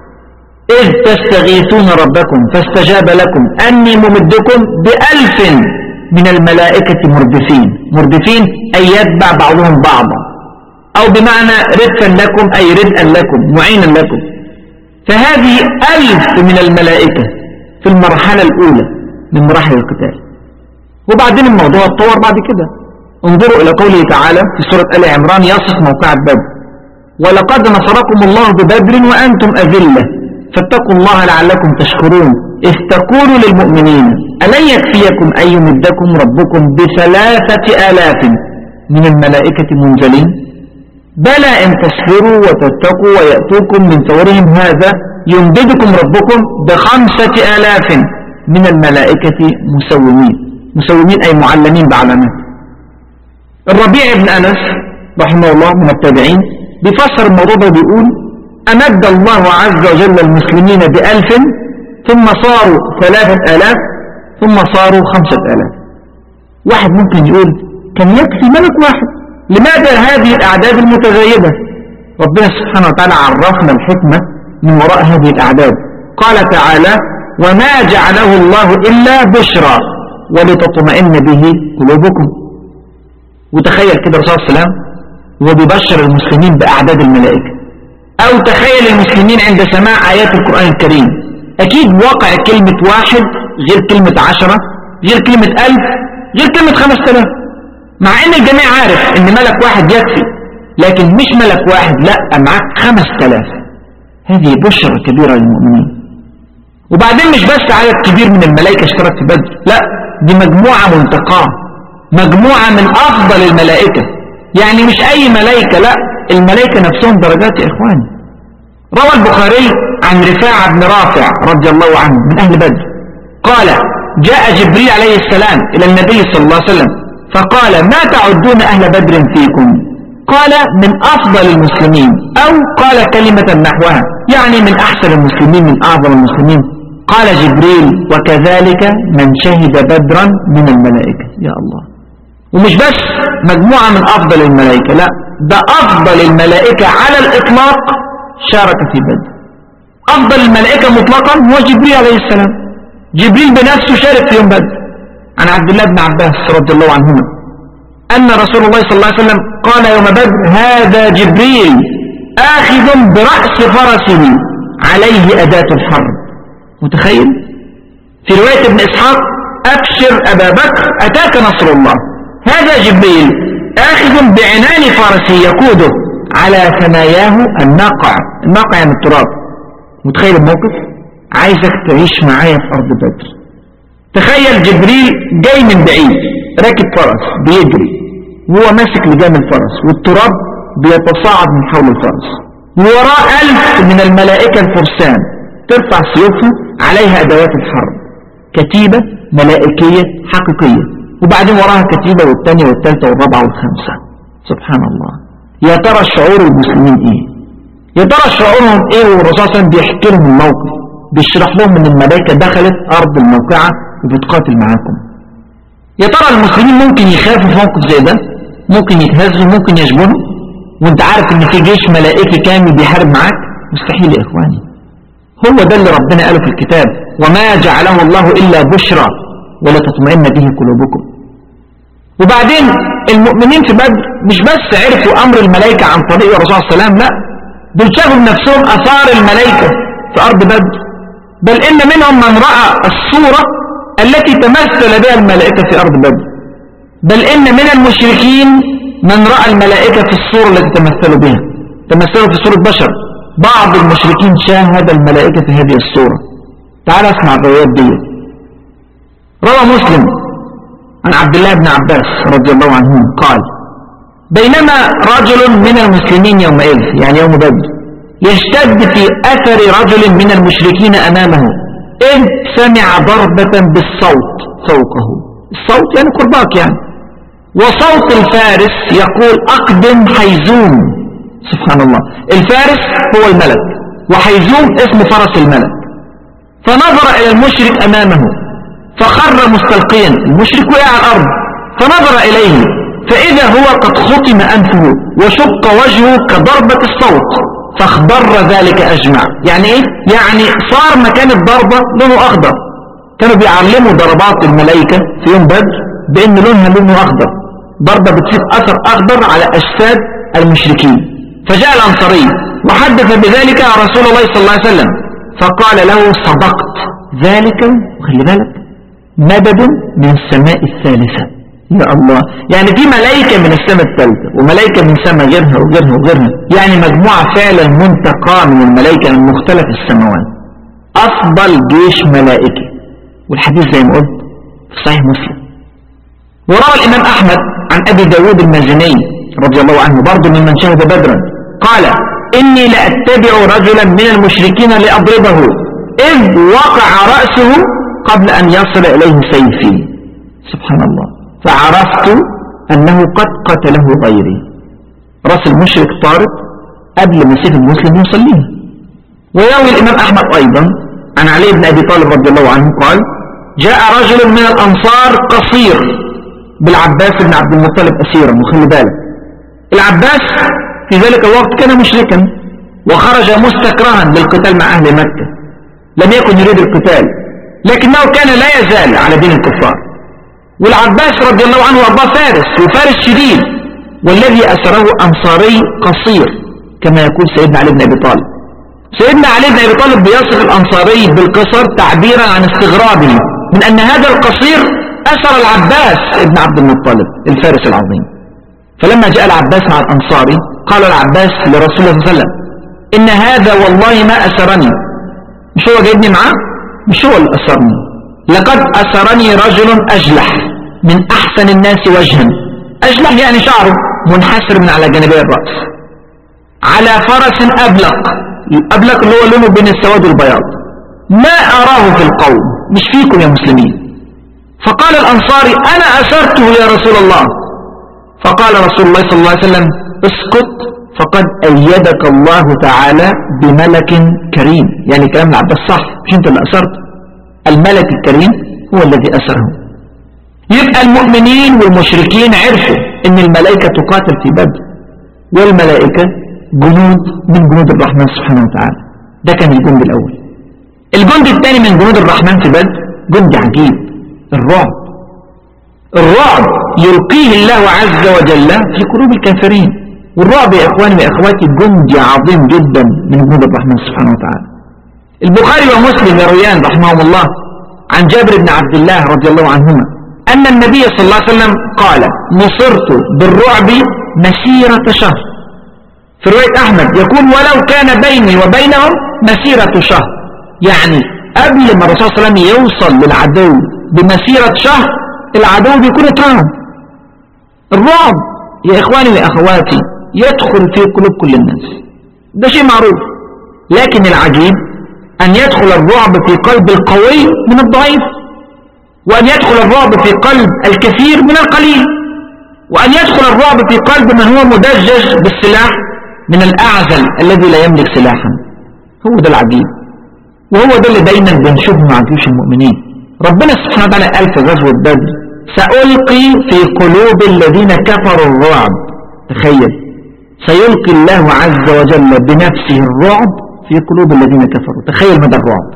إذ تستغيثون ربكم فاستجاب لكم أني ممدكم بألف من الملائكة مردفين مردفين أي يتبع بعضهم بعضا أو بمعنى ردفا لكم أي ردءا لكم معينا لكم فهذه ألف من الملائكة في المرحلة الأولى من مراحل القتال وبعدين الموضوع اتطور بعد كده انظروا إلى قوله تعالى في سورة آل عمران يصف موقع بدر ولقد نصركم الله ببدر وأنتم أذلة فاتقوا الله لعلكم تشكرون إذ تقولوا للمؤمنين ألن يكفيكم أن يمدكم ربكم بثلاثة آلاف من الملائكة منزلين بلى إن تصبروا وتتقوا ويأتوكم من ثورهم هذا يمددكم ربكم بخمسة آلاف من الملائكة مسومين مسومين أي معلمين بعلامات الربيع بن أنس رحمه الله من التابعين بيفسر الموضوع ده بيقول أمد الله عز وجل المسلمين بألف ثم صاروا ثلاثة آلاف ثم صاروا خمسة آلاف واحد ممكن يقول كان يكفي ملك واحد لماذا هذه الأعداد المتزايدة ربنا سبحانه وتعالى عرفنا الحكمة من وراء هذه الأعداد قال تعالى وما جعله الله إلا بشرى ولتطمئن به قلوبكم وتخيل كده الرسول صلى الله عليه وسلم وبيبشر المسلمين بأعداد الملائكة أو تخيل المسلمين عند سماع آيات القرآن الكريم أكيد واقع كلمة واحد غير كلمة عشرة غير كلمة ألف غير كلمة خمس تلاف مع ان الجميع عارف ان ملك واحد يكفي لكن مش ملك واحد لا معاك خمس تلاف هذه بشرة كبيرة للمؤمنين وبعدين مش بس عدد كبير من الملائكة اشترك في بدر لا دي مجموعة منتقاة مجموعة من افضل الملائكة يعني مش اي ملائكة لا الملائكة نفسهم درجات يا اخواني روى البخاري عن رفاعة بن رافع رضي الله عنه من اهل بدر قال جاء جبريل عليه السلام الى النبي صلى الله عليه وسلم فقال ما تعدون أهل بدر فيكم قال من أفضل المسلمين أو قال كلمة نحوها يعني من أحسن المسلمين من أعظم المسلمين قال جبريل وكذلك من شهد بدرا من الملائكة يا الله ومش بس مجموعة من أفضل الملائكة لا ده أفضل الملائكة على الإطلاق شارك في بدر أفضل الملائكة مطلقا هو جبريل عليه السلام جبريل بنفسه شارك في يوم بدر عن عبد الله بن عباس رضي الله عنهما أن رسول الله صلى الله عليه وسلم قال يوم بدر هذا جبريل آخذ برأس فرسه عليه أداة الحرب متخيل في رواية ابن إسحاق أبشر أبا بكر أتاك نصر الله هذا جبريل آخذ بعنان فرسه يقوده على ثناياه الناقع الناقع يعني التراب متخيل الموقف عايزك تعيش معايا في أرض بدر تخيل جبريل جاي من بعيد راكب فرس بيجري وهو ماسك لجام الفرس والتراب بيتصاعد من حول الفرس ووراه ألف من الملائكة الفرسان ترفع سيوفها عليها أدوات الحرب كتيبة ملائكية حقيقية وبعدين وراها كتيبة والثانية والثالثة والرابعة والخامسة سبحان الله يا ترى شعور المسلمين ايه يا ترى شعورهم ايه والرسول صلى الله عليه وسلم بيحكي لهم الموقف بيشرح لهم ان الملائكة دخلت ارض الموقعة وبتقاتل معاكم يا ترى المسلمين ممكن يخافوا في موقف زي ده ممكن يتهزوا ممكن يشبهوا وانت عارف ان في جيش ملائكي كامل بيحارب معاك مستحيل يا اخواني هو ده اللي ربنا قاله في الكتاب وما جعله الله الا بشرى ولا تطمئن به قلوبكم وبعدين المؤمنين في بدر مش بس عرفوا امر الملائكة عن طريق الرسول صلى الله عليه وسلم لا دول شافوا بنفسهم اثار الملائكة في ارض بدر بل ان منهم من رأى الصورة التي تمثل بها الملائكة في أرض بدر بل إن من المشركين من رأى الملائكة في الصورة التي تمثلوا بها تمثلوا في صورة بشر بعض المشركين شاهد الملائكة في هذه الصورة تعال اسمع الروايات دي روى مسلم عن عبد الله بن عباس رضي الله عنه قال بينما رجل من المسلمين يومئذ يعني يوم بدر يشتد في أثر رجل من المشركين أمامه إذ سمع ضربة بالصوت فوقه الصوت يعني قرباك يعني وصوت الفارس يقول أقدم حيزوم سبحان الله الفارس هو الملك وحيزوم اسم فرس الملك فنظر إلى المشرك أمامه فخر مستلقيا المشرك وقع على الأرض فنظر إليه فإذا هو قد خطم أنفه وشق وجهه كضربة الصوت فاخضر ذلك أجمع يعني إيه؟ يعني صار مكان الضربة لونه أخضر كانوا بيعلموا ضربات الملائكة في يوم بدر بأن لونها لونه أخضر ضربة بتسيب أثر أخضر على أجساد المشركين فجاء الأنصاري وحدث بذلك رسول الله صلى الله عليه وسلم فقال له صدقت ذلك وخلي بالك مدد من السماء الثالثة يا الله يعني في ملائكة من السماء الثالثة وملائكة من سماء غيرها وغيرها وغيرها يعني مجموعة فعلا منتقاة من الملائكة من مختلف السماوات أفضل جيش ملائكي والحديث زي ما قلت في صحيح مسلم وروى الإمام أحمد عن أبي داود المازني رضي الله عنه برضه ممن شهد بدرا قال إني لأتبع رجلا من المشركين لأضربه إذ وقع رأسه قبل أن يصل إليه سيفي سبحان الله فعرفت أنه قد قتله غيري رأس المشرك طارت قبل ما سيف المسلم يوصل ليه ويروي الإمام أحمد أيضا عن علي بن أبي طالب رضي الله عنه قال جاء رجل من الأنصار قصير بالعباس بن عبد المطلب أسيرا وخلي بالك العباس في ذلك الوقت كان مشركا وخرج مستكرها للقتال مع أهل مكة لم يكن يريد القتال لكنه كان لا يزال على دين الكفار والعباس رضي الله عنه وارضاه فارس وفارس شديد والذي أسره أنصاري قصير كما يقول سيدنا علي بن أبي طالب سيدنا علي بن أبي طالب بيصف الأنصاري بالقصر تعبيرا عن استغرابه من أن هذا القصير أسر العباس ابن عبد المطلب الفارس العظيم فلما جاء العباس مع الأنصاري قال العباس لرسول الله صلى الله عليه وسلم إن هذا والله ما أسرني مش هو جايبني معاه مش هو اللي أسرني لقد أسرني رجل أجلح من أحسن الناس وجها أجلح يعني شعره منحسر من على جانبي الرأس على فرس أبلق الأبلق اللي هو لونه بين السواد والبياض ما أراه في القوم مش فيكم يا مسلمين فقال الأنصاري أنا أسرته يا رسول الله فقال رسول الله صلى الله عليه وسلم اسكت فقد أيدك الله تعالى بملك كريم يعني كلام العباس صح مش انت اللي أسرت الملك الكريم هو الذي أسره يبقى المؤمنين والمشركين عرفوا ان الملائكة تقاتل في بدر والملائكة جنود من جنود الرحمن سبحانه وتعالى ده كان الجند الأول الجند الثاني من جنود الرحمن في بدر جند عجيب الرعب الرعب يلقيه الله عز وجل في قلوب الكافرين والرعب يا إخواني وإخواتي جند عظيم جدا من جنود الرحمن سبحانه وتعالى البخاري ومسلم يرويان رحمهم الله عن جابر بن عبد الله رضي الله عنهما أن النبي صلى الله عليه وسلم قال نصرت بالرعب مسيرة شهر في رواية أحمد يقول ولو كان بيني وبينهم مسيرة شهر يعني قبل ما الرسول صلى الله عليه وسلم يوصل للعدو بمسيرة شهر العدو بيكون اترهب الرعب يا إخواني وأخواتي يدخل في قلوب كل الناس ده شيء معروف لكن العجيب أن يدخل الرعب في قلب القوي من الضعيف وأن يدخل الرعب في قلب الكثير من القليل وأن يدخل الرعب في قلب من هو مدجج بالسلاح من الأعزل الذي لا يملك سلاحا هو ده العجيب وهو ده اللي دايما بنشوفه مع جيوش المؤمنين ربنا سبحانه وتعالى قال في غزوة بدر سألقي في قلوب الذين كفروا الرعب تخيل سيلقي الله عز وجل بنفسه الرعب في قلوب الذين كفروا تخيل مدى الرعب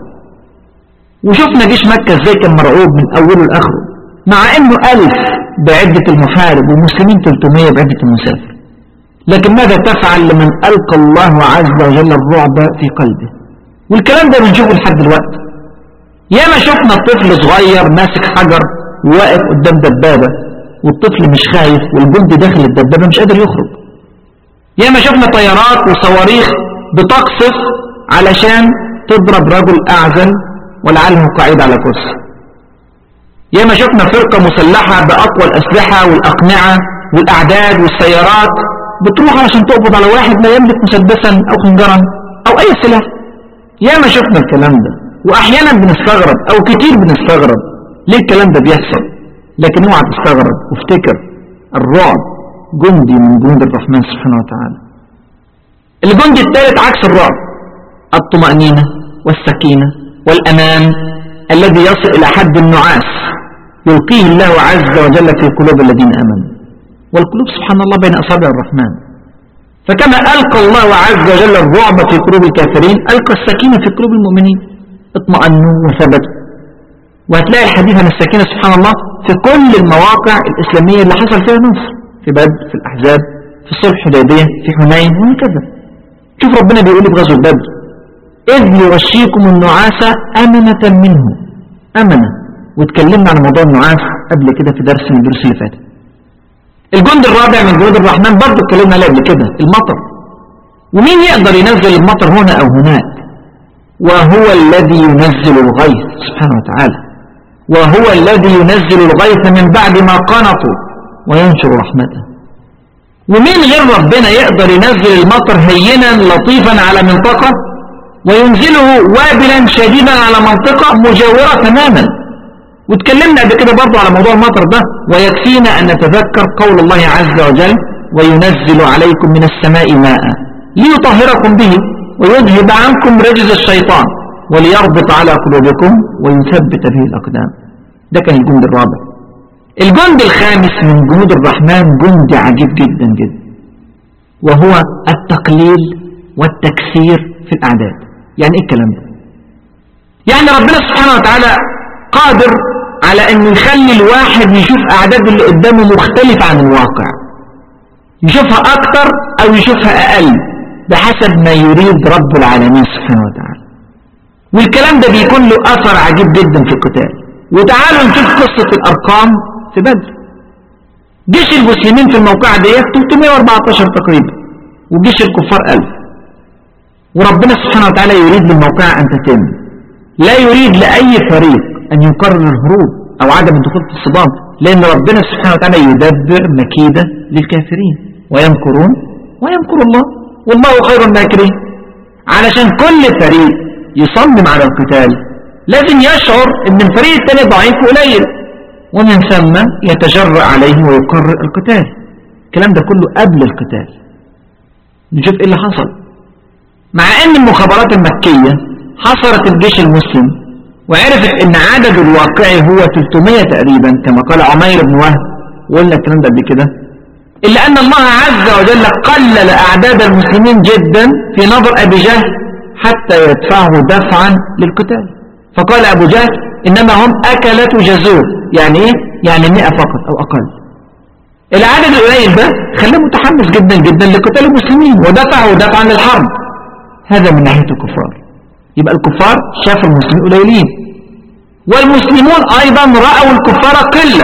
وشفنا جيش مكة ازاي كان مرعوب من اوله لاخره مع انه الف بعدة المحارب والمسلمين 300 بعدة المسافر لكن ماذا تفعل لمن القى الله عز وجل الرعب في قلبه والكلام ده بنشوفه لحد دلوقتي ياما شفنا طفل صغير ماسك حجر واقف قدام دبابة والطفل مش خايف والجند داخل الدبابة مش قادر يخرج ياما شفنا طيارات وصواريخ بتقصف علشان تضرب رجل أعزل ولعله قاعد على كرسي ياما شفنا فرقة مسلحة بأقوى الأسلحة والأقنعة والأعداد والسيارات بتروح عشان تقبض على واحد لا يملك مسدسا أو خنجرا أو أي سلاح ياما شفنا الكلام ده وأحيانا بنستغرب أو كتير بنستغرب ليه الكلام ده بيحصل لكن اوعى تستغرب وافتكر الرعب جندي من جند الرحمن سبحانه وتعالى الجند الثالث عكس الرعب الطمأنينة والسكينة والأمان الذي يصل إلى حد النعاس يلقيه الله عز وجل في قلوب الذين آمنوا والقلوب سبحان الله بين أصابع الرحمن فكما ألقى الله عز وجل الرعب في قلوب الكافرين ألقى السكينة في قلوب المؤمنين اطمأنوا وثبتوا وهتلاقي الحديث عن السكينة سبحان الله في كل المواقع الإسلامية اللي حصل فيها نصر في بدر في الأحزاب في صلح حديبية في حنين وهكذا شوف ربنا بيقول في غزوة بدر إذ يغشيكم النعاس أمنة منه أمنة واتكلمنا عن موضوع النعاس قبل كده في درس من الدروس اللي فاتت الجند الرابع من جنود الرحمن برضه اتكلمنا عليه قبل كده المطر ومين يقدر ينزل المطر هنا أو هناك وهو الذي ينزل الغيث سبحانه وتعالى وهو الذي ينزل الغيث من بعد ما قنطوا وينشر رحمته ومين غير ربنا يقدر ينزل المطر هينا لطيفا على منطقة وينزله وابلا شديدا على منطقة مجاورة تماما واتكلمنا قبل كده برضو على موضوع المطر ده ويكفينا أن نتذكر قول الله عز وجل وينزل عليكم من السماء ماء ليطهركم به ويذهب عنكم رجز الشيطان وليربط على قلوبكم ويثبت به الأقدام ده كان الجند الرابع الجند الخامس من جنود الرحمن جند عجيب جدا جدا وهو التقليل والتكسير في الأعداد يعني ايه الكلام ده يعني ربنا سبحانه وتعالى قادر على انه يخلي الواحد يشوف اعداد اللي قدامه مختلفة عن الواقع يشوفها اكتر او يشوفها اقل بحسب ما يريد رب العالمين سبحانه وتعالى والكلام ده بيكون له اثر عجيب جدا في القتال وتعالوا نشوف قصة الارقام في بدر جيش المسلمين في الموقع ديت 314 تقريبا وجيش الكفار 1000 وربنا سبحانه وتعالى يريد للموقع ان تتم لا يريد لأي فريق أن يقرر الهروب أو عدم الدخول في الصدام لأن ربنا سبحانه وتعالى يدبر مكيدة للكافرين ويمكرون ويمكر الله والله خير الماكرين علشان كل فريق يصمم على القتال لازم يشعر ان الفريق الثاني ضعيف وقليل ومن ثم يتجرأ عليه ويقرر القتال الكلام ده كله قبل القتال نشوف ايه اللي حصل مع ان المخابرات المكية حصرت الجيش المسلم وعرفت ان عدد الواقعي هو 300 تقريبا كما قال عمير بن وهب وقلنا الكلام ده قبل كده إلا أن الله عز وجل قلل أعداد المسلمين جدا في نظر أبي جهل حتى يدفعه دفعا للقتال فقال أبو جهل إنما هم أكلة جزور يعني إيه؟ يعني مئة فقط أو أقل العدد القليل ده خلاه متحمس جدا جدا لقتال المسلمين ودفعه دفعا للحرب هذا من ناحية الكفار يبقى الكفار شافوا المسلمين قليلين والمسلمون أيضا رأوا الكفار قلة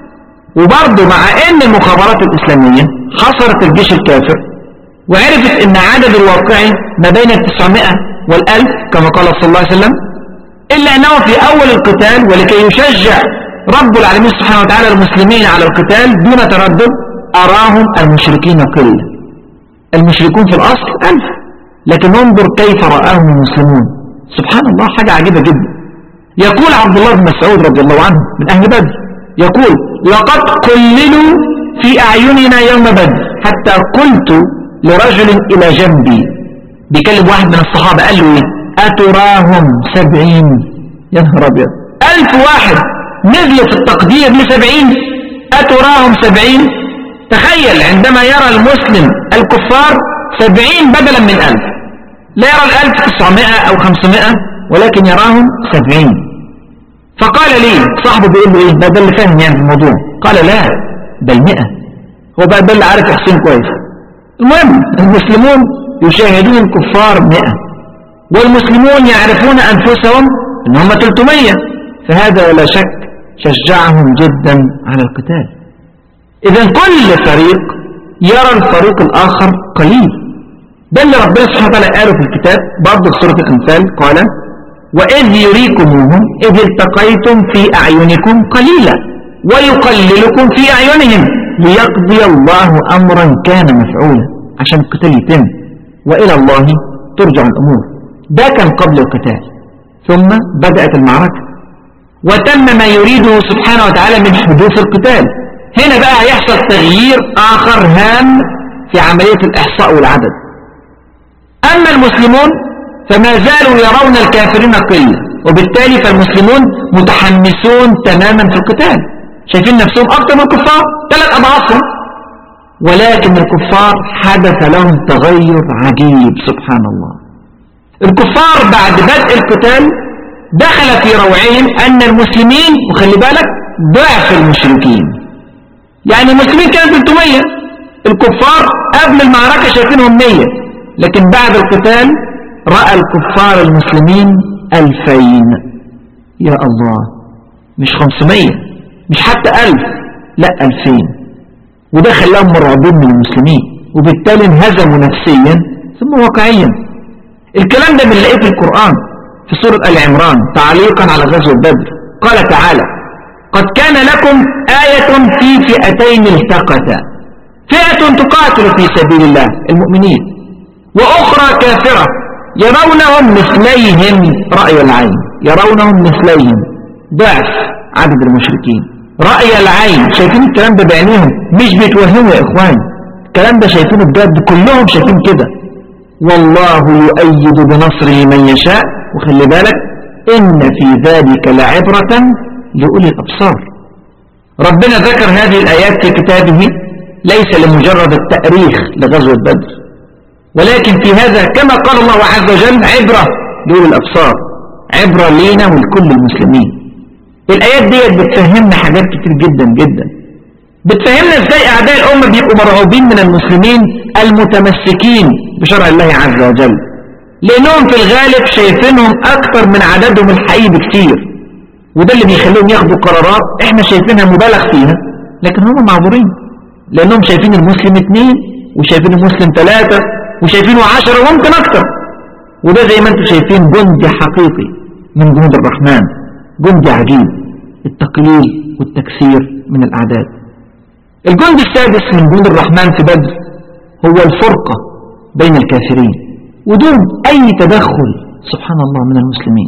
وبرضه مع ان المخابرات الاسلامية حصرت الجيش الكافر وعرفت ان عدد الواقعي ما بين التسعمائة والالف كما قال صلى الله عليه وسلم الا انه في اول القتال ولكي يشجع رب العالمين سبحانه وتعالى المسلمين على القتال دون تردد اراهم المشركين قلة المشركون في الاصل الف لكن انظر كيف رآهم المسلمون سبحان الله حاجة عجيبة جدا يقول عبد الله بن مسعود رضي الله عنه من اهل بدر يقول لقد قللوا في أعيننا يوم بدر حتى قلت لرجل إلى جنبي بيكلم واحد من الصحابة قال له إيه أتراهم سبعين يا نهار أبيض ألف واحد نزلوا في التقدير لسبعين أتراهم سبعين تخيل عندما يرى المسلم الكفار سبعين بدلا من ألف لا يرى الألف تسعمائة أو خمسمائة ولكن يراهم سبعين فقال لي صاحبه بيقول له ايه ده ده اللي فاهم يعني الموضوع قال لا ده المئة هو بقى ده اللي عارف يحسين كويس المهم المسلمون يشاهدون الكفار مئة والمسلمون يعرفون أنفسهم ان هم 300 فهذا ولا شك شجعهم جدا على القتال إذا كل فريق يرى الفريق الآخر قليل ده اللي ربنا سبحانه وتعالى قاله في الكتاب برضه في سورة الأنفال قال وإذ يريكموهم إذ التقيتم في أعينكم قليلا ويقللكم في أعينهم ليقضي الله أمرا كان مفعولا عشان القتال يتم وإلى الله ترجع الأمور ده كان قبل القتال ثم بدأت المعركة وتم ما يريده سبحانه وتعالى من حدوث القتال هنا بقى هيحصل تغيير آخر هام في عملية الإحصاء والعدد أما المسلمون فما زالوا يرون الكافرين قلة وبالتالي فالمسلمون متحمسون تماما في القتال شايفين نفسهم أكثر من الكفار ثلاث أضعافهم ولكن الكفار حدث لهم تغير عجيب سبحان الله الكفار بعد بدء القتال دخل في روعهم أن المسلمين وخلي بالك ضعف المشركين يعني المسلمين كانوا 300 الكفار قبل المعركة شايفينهم 100 لكن بعد القتال رأى الكفار المسلمين 2000 يا الله مش 500 مش حتى 1000 لا 2000 وده خلاهم مرعوبين من المسلمين وبالتالي انهزموا نفسيا ثم واقعيا الكلام ده بنلاقيه في القرآن في سورة آل عمران تعليقا على غزوة بدر قال تعالى قد كان لكم آية في فئتين التقتا فئة تقاتل في سبيل الله المؤمنين وأخرى كافرة يرونهم مثليهم رأي العين يرونهم مثليهم ضعف عدد المشركين رأي العين شايفين الكلام ده بعينيهم مش بيتوهموا يا إخوان الكلام ده شايفينه بجد كلهم شايفين كده والله يؤيد بنصره من يشاء وخلي بالك إن في ذلك لعبرة لأولي الأبصار ربنا ذكر هذه الآيات في كتابه ليس لمجرد التأريخ لغزوة بدر ولكن في هذا كما قال الله عز وجل عبرة لأولي الأبصار عبرة لينا ولكل المسلمين الآيات دي بتفهمنا حاجات كتير جدا جدا بتفهمنا ازاي أعداء الأمة بيبقوا مرعوبين من المسلمين المتمسكين بشرع الله عز وجل لأنهم في الغالب شايفينهم أكثر من عددهم الحقيقي بكتير وده اللي بيخليهم ياخدوا قرارات احنا شايفينها مبالغ فيها لكن هم معذورين لأنهم شايفين المسلم اثنين وشايفين المسلم ثلاثة وشايفينه عشرة وممكن أكثر وده زي ما انتم شايفين جندي حقيقي من جنود الرحمن جندي عجيب التقليل والتكسير من الأعداد الجند السادس من جنود الرحمن في بدر هو الفرقة بين الكافرين ودون أي تدخل سبحان الله من المسلمين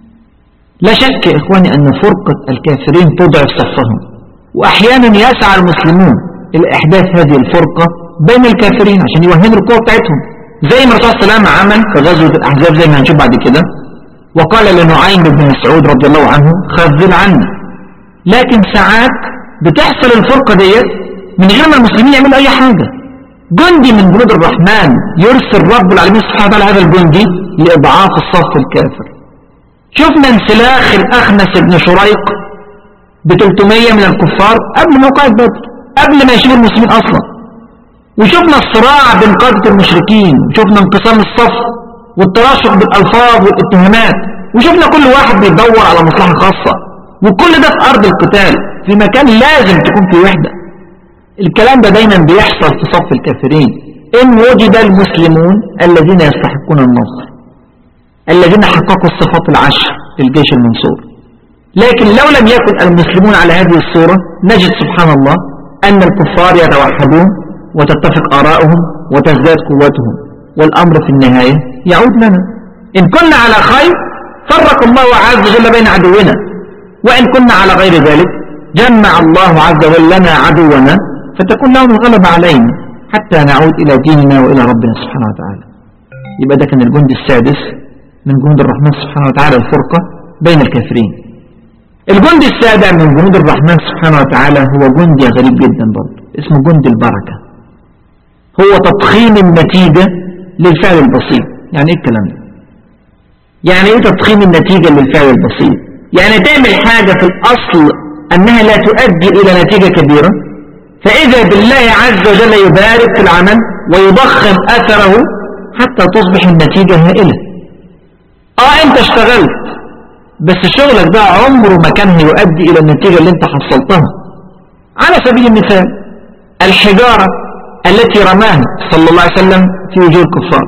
لا شك يا إخواني أن فرقة الكافرين تضعف صفهم وأحيانا يسعى المسلمون إلى إحداث هذه الفرقة بين الكافرين عشان يوهنوا القوة بتاعتهم زي ما الرسول صلى الله عليه وسلم عمل في غزوة الأحزاب زي ما هنشوف بعد كده وقال لنعيم بن مسعود رضي الله عنه خذل عنا لكن ساعات بتحصل الفرقة ديت من غير ما المسلمين يعملوا أي حاجة جندي من جنود الرحمن يرسل رب العالمين سبحانه وتعالى هذا الجندي لإضعاف الصف الكافر شفنا انسلاخ الأخنس بن شريق ب 300 من الكفار قبل موقعة بدر قبل ما يشوفوا المسلمين أصلا وشفنا الصراع بين قادة المشركين وشفنا انقسام الصف والتراشق بالألفاظ والاتهامات وشفنا كل واحد بيدور على مصلحة خاصة وكل ده في أرض القتال في مكان لازم تكون في وحدة الكلام ده دايما بيحصل في صف الكافرين إن وجد المسلمون الذين يستحقون النصر الذين حققوا الصفات العشر للجيش المنصور لكن لو لم يكن المسلمون على هذه الصورة نجد سبحان الله أن الكفار يتوحدون وتتفق آراؤهم وتزداد قوتهم والأمر في النهاية يعود لنا إن كنا على خير فرق الله عز وجل بين عدونا وإن كنا على غير ذلك جمع الله عز وجل لنا عدونا فتكون لهم الغلبة علينا حتى نعود إلى ديننا وإلى ربنا سبحانه وتعالى يبقى ده كان الجند السادس من جند الرحمن سبحانه وتعالى الفرقة بين الكافرين الجند السابع من جنود الرحمن سبحانه وتعالى هو جندي غريب جدا برضه اسمه جند البركة هو تضخيم النتيجة للفعل البسيط يعني ايه الكلام ده يعني ايه تضخيم النتيجة للفعل البسيط يعني تعمل حاجة في الأصل أنها لا تؤدي إلى نتيجة كبيرة فإذا بالله عز وجل يبارك في العمل ويضخم أثره حتى تصبح النتيجة هائلة آه أنت اشتغلت بس شغلك ده عمره ما كان هيؤدي إلى النتيجة اللي انت حصلتها على سبيل المثال الحجارة التي رماها صلى الله عليه وسلم في وجوه الكفار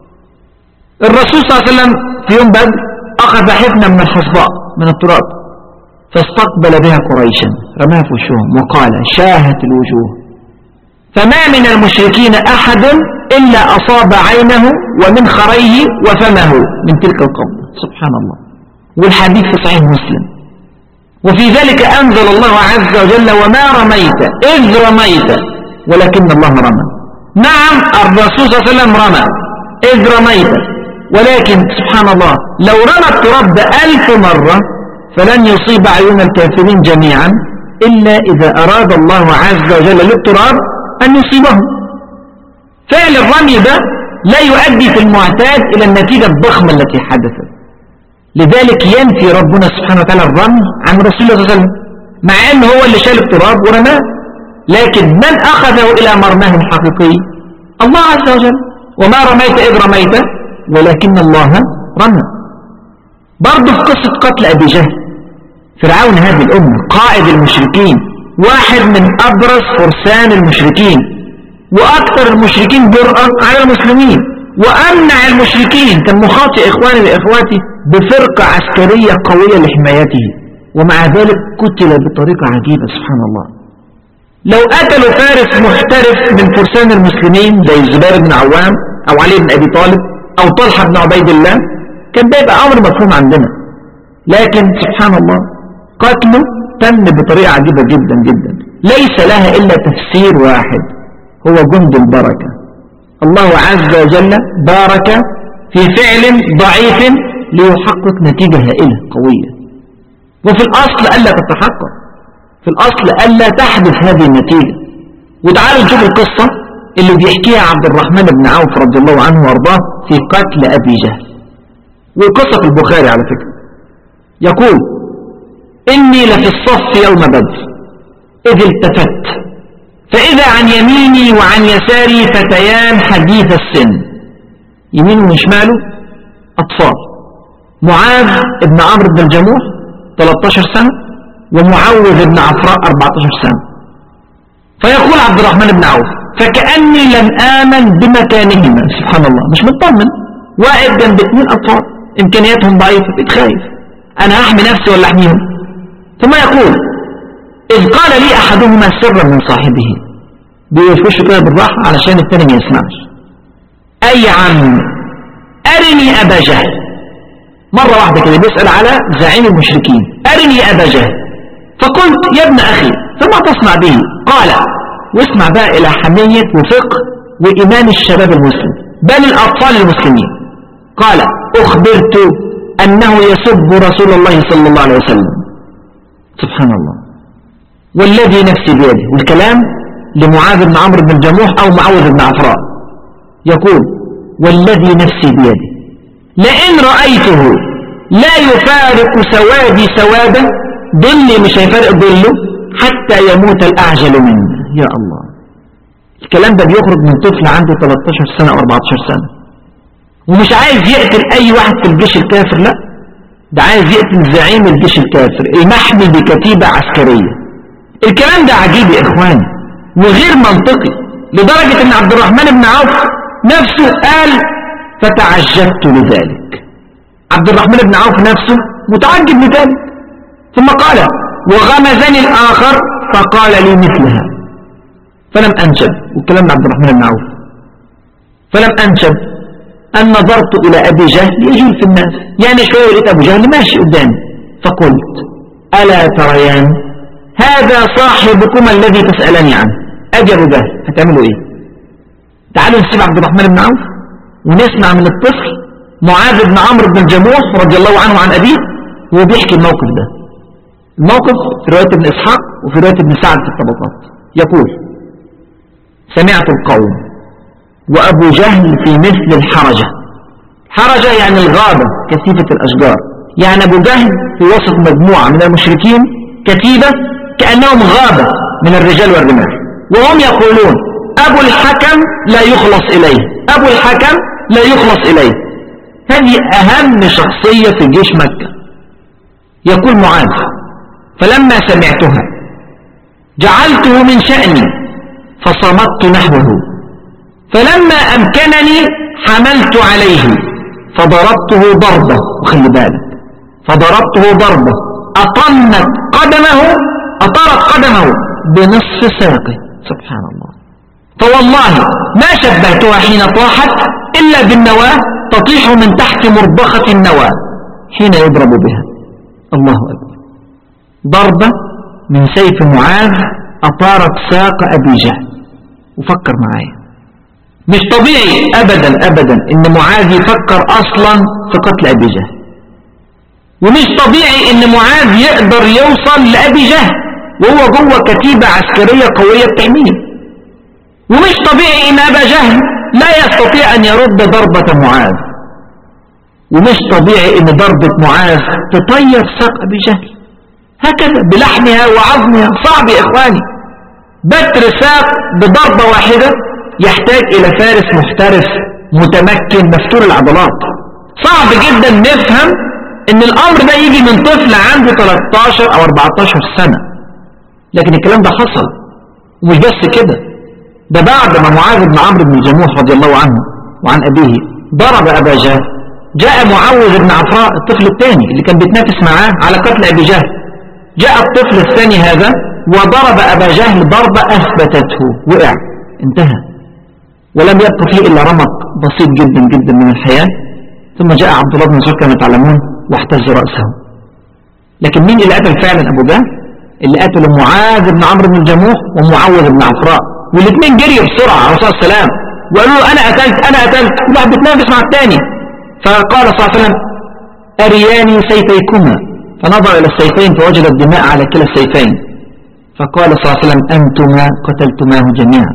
الرسول صلى الله عليه وسلم في يوم بدر أخذ حفنة من الحصباء من التراب فاستقبل بها قريشا رماها في وشوهم وقال شاهت الوجوه فما من المشركين أحد إلا أصاب عينه ومن خريه وفمه من تلك القبضة سبحان الله والحديث في صحيح مسلم وفي ذلك أنزل الله عز وجل وما رميت إذ رميت ولكن الله رمى نعم الرسول صلى الله عليه وسلم رمى إذ رميت ولكن سبحان الله لو رمى التراب بألف مرة فلن يصيب عيون الكافرين جميعا إلا إذا أراد الله عز وجل للتراب أن يصيبهم فعل الرمي ده لا يؤدي في المعتاد إلى النتيجة الضخمة التي حدثت لذلك ينفي ربنا سبحانه وتعالى الرمي عن رسول الله صلى الله عليه وسلم مع أنه هو اللي شال التراب ورماه لكن من أخذه إلى مرماه الحقيقي الله عز وجل وما رميت إذ رميت ولكن الله رمى برضه في قصة قتل أبي جهل فرعون هذه الأمة قائد المشركين واحد من أبرز فرسان المشركين وأكثر المشركين جرأة على المسلمين وأمنع المشركين كان مخاطئ إخواني وإخواتي بفرقة عسكرية قوية لحمايته ومع ذلك قتل بطريقة عجيبة سبحان الله لو قتلوا فارس محترف من فرسان المسلمين زي الزبير بن عوام أو علي بن أبي طالب أو طلحة بن عبيد الله كان ده يبقى أمر مفهوم عندنا لكن سبحان الله قتله تم بطريقة عجيبة جدا جدا ليس لها إلا تفسير واحد هو جند البركة الله عز وجل بارك في فعل ضعيف ليحقق نتيجة هائلة قوية وفي الأصل ألا تتحقق في الأصل ألا تحدث هذه النتيجة وتعالوا نشوف القصة اللي بيحكيها عبد الرحمن بن عوف رضي الله عنه وارضاه في قتل أبي جهل والقصة في البخاري على فكرة يقول إني لفي الصف يوم بدر إذ التفت فإذا عن يميني وعن يساري فتيان حديث السن يمينه وشماله أطفال معاذ بن عمرو بن الجموح 13 سنة ومعوذ بن عفراء 14 سنة فيقول عبد الرحمن بن عوف فكأني لم آمن بمكانهما سبحان الله مش مطمن واقف جنب اثنين أطفال إمكانياتهم ضعيفة بتخايف أنا أحمي نفسي ولا أحميهم ثم يقول إذ قال لي أحدهما سرا من صاحبه بيفرشه كده بالراحة علشان الثاني ما يسمعش أي عم أرني أبا جهل مرة واحدة كده بيسأل على زعيم المشركين أرني أبا جهل فقلت يا ابن أخي فما تصنع به قال واسمع بقى إلى حمية وفقه وإيمان الشباب المسلم بل الأطفال المسلمين قال أخبرت أنه يسب رسول الله صلى الله عليه وسلم سبحان الله والذي نفسي بيده والكلام لمعاذ بن عمرو بن الجموح أو معوذ بن عفراء يقول والذي نفسي بيده لئن رأيته لا يفارق سوادي سوادا ظلي مش هيفارق ظله حتى يموت الأعجل منه يا الله الكلام ده بيخرج من طفل عنده 13 سنة أو 14 سنة ومش عايز يقتل أي واحد في الجيش الكافر لا ده عايز يقتل زعيم الجيش الكافر المحمي بكتيبة عسكرية الكلام ده عجيب يا إخواني وغير منطقي لدرجة أن عبد الرحمن بن عوف نفسه قال فتعجبت لذلك عبد الرحمن بن عوف نفسه متعجب لذلك ثم قال وغمزني الآخر فقال لي مثلها فلم أنشب والكلام عبد الرحمن بن عوف فلم أنشب أن نظرت إلى أبي جهل يجول في الناس يعني شوية لقيت أبو جهل ماشي قدامي فقلت ألا تريان هذا صاحبكما الذي تسألني عنه أجي أبو جهل هتعملوا إيه تعالوا نسيب عبد الرحمن بن عوف ونسمع من الطفل معاذ بن عمرو بن الجموح رضي الله عنه عن أبيه وهو بيحكي الموقف ده الموقف في رواية ابن إسحاق وفي رواية ابن سعد في الطبقات يقول سمعت القوم وأبو جهل في مثل الحرجة حرجة يعني الغابة كثيفة الأشجار يعني أبو جهل في وسط مجموعة من المشركين كتيبة كأنهم غابة من الرجال والرماح وهم يقولون أبو الحكم لا يخلص إليه أبو الحكم لا يخلص إليه هذه أهم شخصية في جيش مكة يقول معاذ فلما سمعتها جعلته من شأني فصمت نحوه فلما أمكنني حملت عليه فضربته ضربة وخلي بالك فضربته ضربة أطنت قدمه أطرت قدمه بنصف ساقه سبحان الله فوالله ما شبهتها حين طاحت إلا بالنواة تطيح من تحت مربخة النواة حين يضرب بها الله أكبر ضربة من سيف معاذ أطارت ساق أبي جهل وفكر معايا مش طبيعي أبدا أبدا إن معاذ يفكر أصلا في قتل أبي جهل ومش طبيعي إن معاذ يقدر يوصل لأبي جهل وهو جوه كتيبة عسكرية قوية بتحميه ومش طبيعي إن أبا جهل لا يستطيع أن يرد ضربة معاذ ومش طبيعي إن ضربة معاذ تطير ساق أبي جهل هكذا بلحمها وعظمها صعب يا إخواني بتر ساق بضربة واحدة يحتاج إلى فارس محترف متمكن مفتول العضلات صعب جدا نفهم ان الامر ده يجي من طفل عنده 13 او 14 سنة لكن الكلام ده حصل ومش بس كده ده بعد ما معاذ بن عمرو بن الجموح رضي الله عنه وعن أبيه ضرب أبا جهل جاء معوذ بن عفراء الطفل الثاني اللي كان بيتنافس معاه على قتل أبي جهل جاء الطفل الثاني هذا وضرب أبا جهل ضربة أثبتته وقع انتهى ولم يبقى فيه إلا رمق بسيط جدا جدا من الحياة ثم جاء عبد الله بن مسعود كما تعلمون واحتز رأسه لكن مين اللي قتل فعلا أبو جهل اللي قتل معاذ بن عمرو بن الجموح ومعوذ بن عفراء والاثنين جريوا بسرعة على الرسول صلى الله عليه وسلم وقالوا له أنا قتلت أنا قتلت كل واحد بيتنافس مع الثاني فقال صلى الله عليه وسلم أرياني سيفيكما فنظر إلى السيفين فوجد الدماء على كلا السيفين فقال صلى الله عليه وسلم أنتما قتلتماه جميعا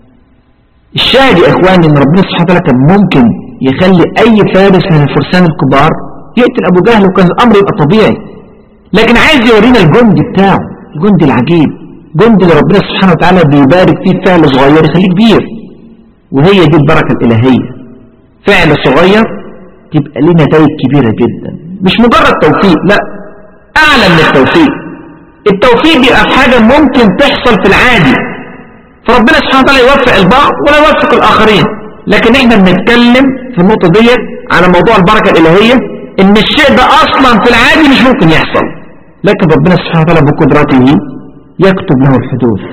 الشاهد يا إخواني أن ربنا سبحانه وتعالى كان ممكن يخلي أي فارس من الفرسان الكبار يقتل أبو جهل وكان الأمر يبقى طبيعي لكن عايز يورينا الجند بتاعه الجند العجيب جند اللي ربنا سبحانه وتعالى بيبارك فيه فعل صغير يخليه كبير وهي دي البركة الإلهية فعل صغير تبقى ليه نتائج كبيرة جدا مش مجرد توفيق لا أعلى من التوفيق التوفيق بيبقى في حاجة ممكن تحصل في العادي فربنا سبحانه وتعالى يوفق البعض ولا يوفق الآخرين لكن احنا بنتكلم في النقطة دي على موضوع البركة الإلهية ان الشيء ده اصلا في العادي مش ممكن يحصل لكن ربنا سبحانه وتعالى بقدرته يكتب له الحدوث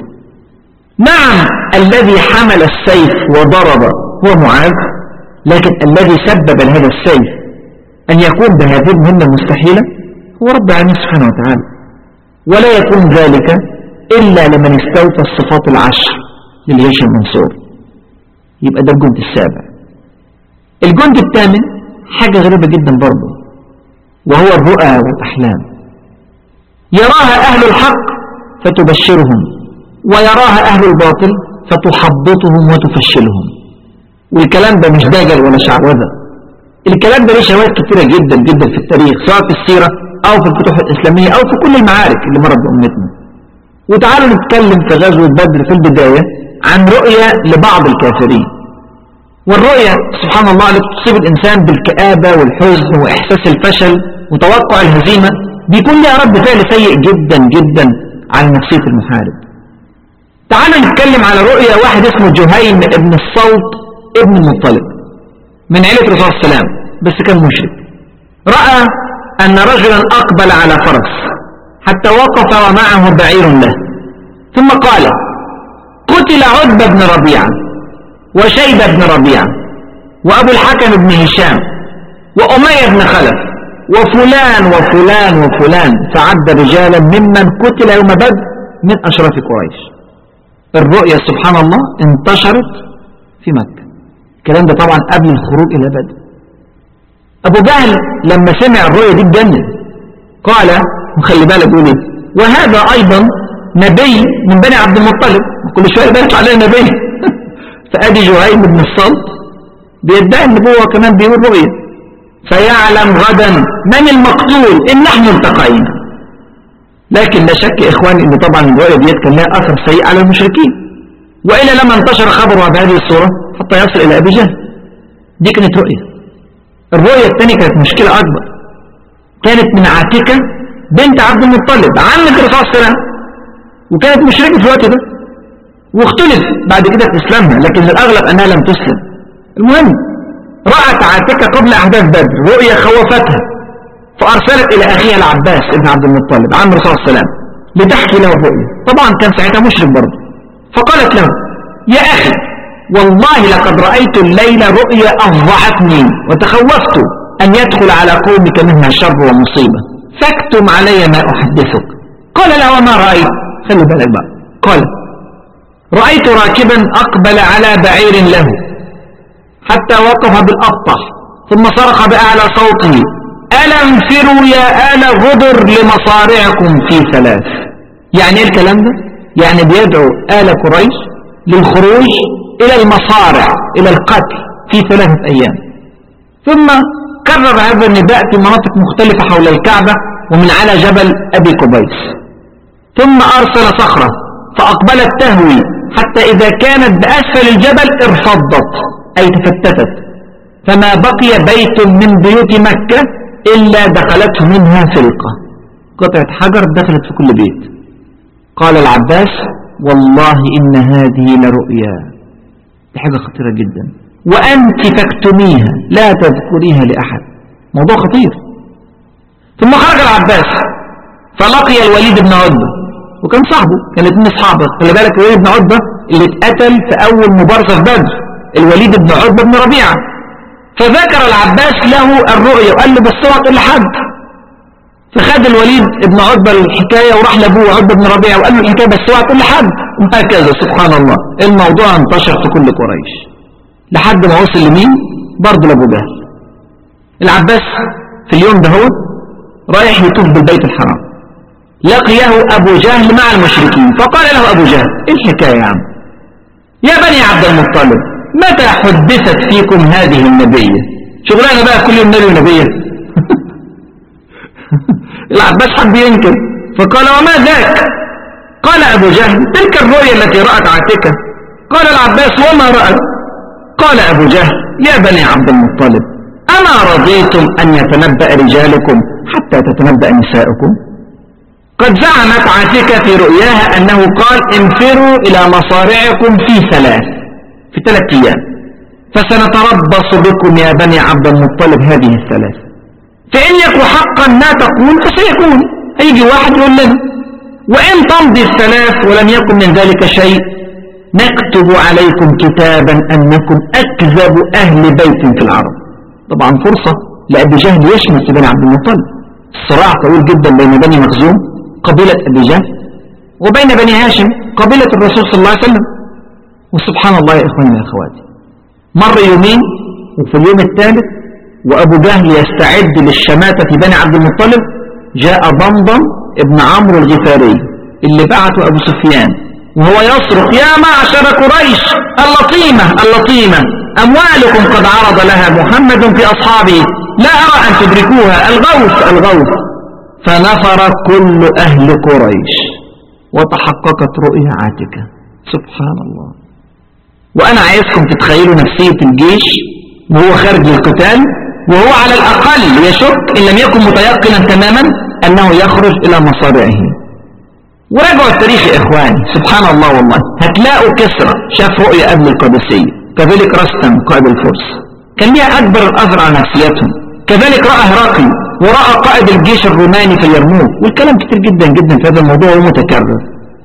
نعم الذي حمل السيف وضرب هو معاذ لكن الذي سبب لهذا السيف أن يقوم بهذه المهمة المستحيلة هو رب العالمين سبحانه وتعالى ولا يكون ذلك إلا لمن استوفى الصفات العشر للجيش المنصور يبقى ده الجند السابع الجند الثامن حاجة غريبة جدا برضه وهو الرؤى والأحلام يراها أهل الحق فتبشرهم ويراها أهل الباطل فتحبطهم وتفشلهم والكلام ده مش داجل ولا شعوذة الكلام ده ليه شواهد كثيرة جدا جدا في التاريخ سواء في السيرة أو في الفتوح الإسلامية أو في كل المعارك اللي مرت بأمتنا وتعالوا نتكلم في غزوة بدر في البداية عن رؤية لبعض الكافرين والرؤية سبحان الله التي تصيب الإنسان بالكآبة والحزن وإحساس الفشل وتوقع الهزيمة بيكون لها رد فعل سيء جدا جدا على نفسية المحارب تعالوا نتكلم على رؤية واحد اسمه جهيم ابن الصوت ابن المطلب من عيلة الرسول صلى الله عليه وسلم بس كان مشرك رأى أن رجلا أقبل على فرس حتى وقف ومعه بعير له ثم قال قتل عتبة بن ربيعة وشيبة بن ربيعة وأبو الحكم بن هشام وأمية بن خلف وفلان وفلان وفلان فعد رجالا ممن قتل يوم بدر من أشراف قريش الرؤيا سبحان الله انتشرت في مكة الكلام ده طبعا قبل الخروج إلى بدر أبو جهل لما سمع الرؤيا دي اتجنن قال وخلي بالك يقول ايه وهذا أيضا نبي من بني عبد المطلب كل شوية بيت عليه نبي فأدي جهيم بن الصلت بيدعي النبوة كمان بيقول رؤية فيعلم غدا من المقتول إن نحن التقينا لكن لا شك يا إخواني أن طبعا الرؤية ديت كان لها أثر سيء على المشركين وإلا لما انتشر خبرها بهذه الصورة حتى يصل إلى أبي جهل دي كانت رؤية الرؤية الثانية كانت مشكلة أكبر كانت من عاتكة بنت عبد المطلب عمة الرسول صلى الله عليه وسلم وكانت مشركة في الوقت ده واختلف بعد كده في إسلامها لكن الأغلب أنها لم تسلم المهم رأت عاتكة قبل أحداث بدر رؤية خوفتها فأرسلت إلى أخيها العباس ابن عبد المطلب عم الرسول صلى الله عليه وسلم لتحكي له الرؤية طبعا كان ساعتها مشرك برضه فقالت له يا أخي والله لقد رأيت الليلة رؤيا أفضعتني وتخوفت أن يدخل على قومك منها شر ومصيبة فاكتم علي ما أحدثك قال له وما رأيت خلي بالك بقى قال رأيت راكبا أقبل على بعير له حتى وقف بالأبطح ثم صرخ بأعلى صوته ألا انفروا يا آل غدر لمصارعكم في ثلاث يعني ايه الكلام ده يعني بيدعو آل قريش للخروج إلى المصارع إلى القتل في ثلاثة أيام ثم كرر هذا النداء في مناطق مختلفة حول الكعبة ومن على جبل أبي قبيس ثم أرسل صخرة فأقبلت تهوي حتى إذا كانت بأسفل الجبل ارفضت أي تفتتت فما بقي بيت من بيوت مكة إلا دخلته منها فلقة قطعة حجر دخلت في كل بيت قال العباس والله إن هذه لرؤيا دي حاجة خطيرة جدا وأنت تكتميها لا تذكريها لأحد موضوع خطير ثم خرج العباس فلقي الوليد بن عتبة وكان صاحبه كان اثنين اصحابه خلي بالك الوليد بن عتبة اللي اتقتل في أول مبارزة في بدر الوليد بن عتبة بن ربيعة فذكر العباس له الرؤيا وقال له بس اوعى تقول لحد فخد الوليد بن عتبة الحكاية وراح لابوه عتبة بن ربيعة وقال له الحكاية بس اوعى تقول لحد وهكذا سبحان الله الموضوع انتشر في كل قريش لحد ما وصل لمين برضه لابو جهل العباس في اليوم ده هو رايح يطوف بالبيت الحرام لقيه أبو جهل مع المشركين فقال له أبو جهل إيه الحكاية يا عم يا بني عبد المطلب متى حدثت فيكم هذه النبية شغلانة بقى كل يوم نبي ونبية العباس حب ينكر فقال وما ذاك قال أبو جهل تلك الرؤيا التي رأت عاتكة قال العباس وما رأت قال أبو جهل يا بني عبد المطلب أما رضيتم أن يتنبأ رجالكم حتى تتنبأ نساؤكم قد زعمت عاتكة في رؤياها أنه قال انفروا إلى مصارعكم في ثلاث في ثلاث أيام فسنتربص بكم يا بني عبد المطلب هذه الثلاث فإن يكن حقا ما تقول فسيكون هيجي واحد يقول لنا وإن تمضي الثلاث ولم يكن من ذلك شيء نكتب عليكم كتابا أنكم أكذب أهل بيت في العرب طبعا فرصة لأبي جهل يشمس بن عبد المطلب الصراع طويل جدا بين بني مخزوم قبيلة أبي جهل وبين بني هاشم قبيلة الرسول صلى الله عليه وسلم وسبحان الله يا إخواني يا أخواتي مر يومين وفي اليوم الثالث وأبو جهل يستعد للشماتة في بني عبد المطلب جاء ضمضم ابن عمرو الغفاري اللي بعته أبو سفيان وهو يصرخ يا معشر قريش اللطيمة اللطيمة أموالكم قد عرض لها محمد في أصحابه لا أرى أن تدركوها الغوث الغوث فنفر كل أهل قريش وتحققت رؤيا عاتكة سبحان الله وأنا عايزكم تتخيلوا نفسية الجيش وهو خارج للقتال وهو على الأقل يشك إن لم يكن متيقنا تماما أنه يخرج إلى مصارعه وراجعوا التاريخ يا إخواني سبحان الله والله هتلاقوا كسرى شاف رؤية قبل القادسية كذلك رستم قائد الفرس كان ليها أكبر الأثر على نفسيتهم كذلك رأى هرقل ورأى قائد الجيش الروماني في اليرموك والكلام كتير جدا جدا في هذا الموضوع ومتكرر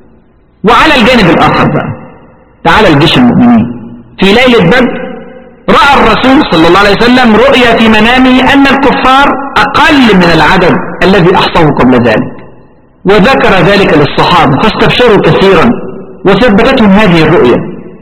وعلى الجانب الآخر بقى تعالى الجيش المؤمنين في ليلة بدر رأى الرسول صلى الله عليه وسلم رؤيا في منامه أن الكفار أقل من العدد الذي أحصاه قبل ذلك وذكر ذلك للصحابة فاستبشروا كثيرا وثبتتهم هذه الرؤيا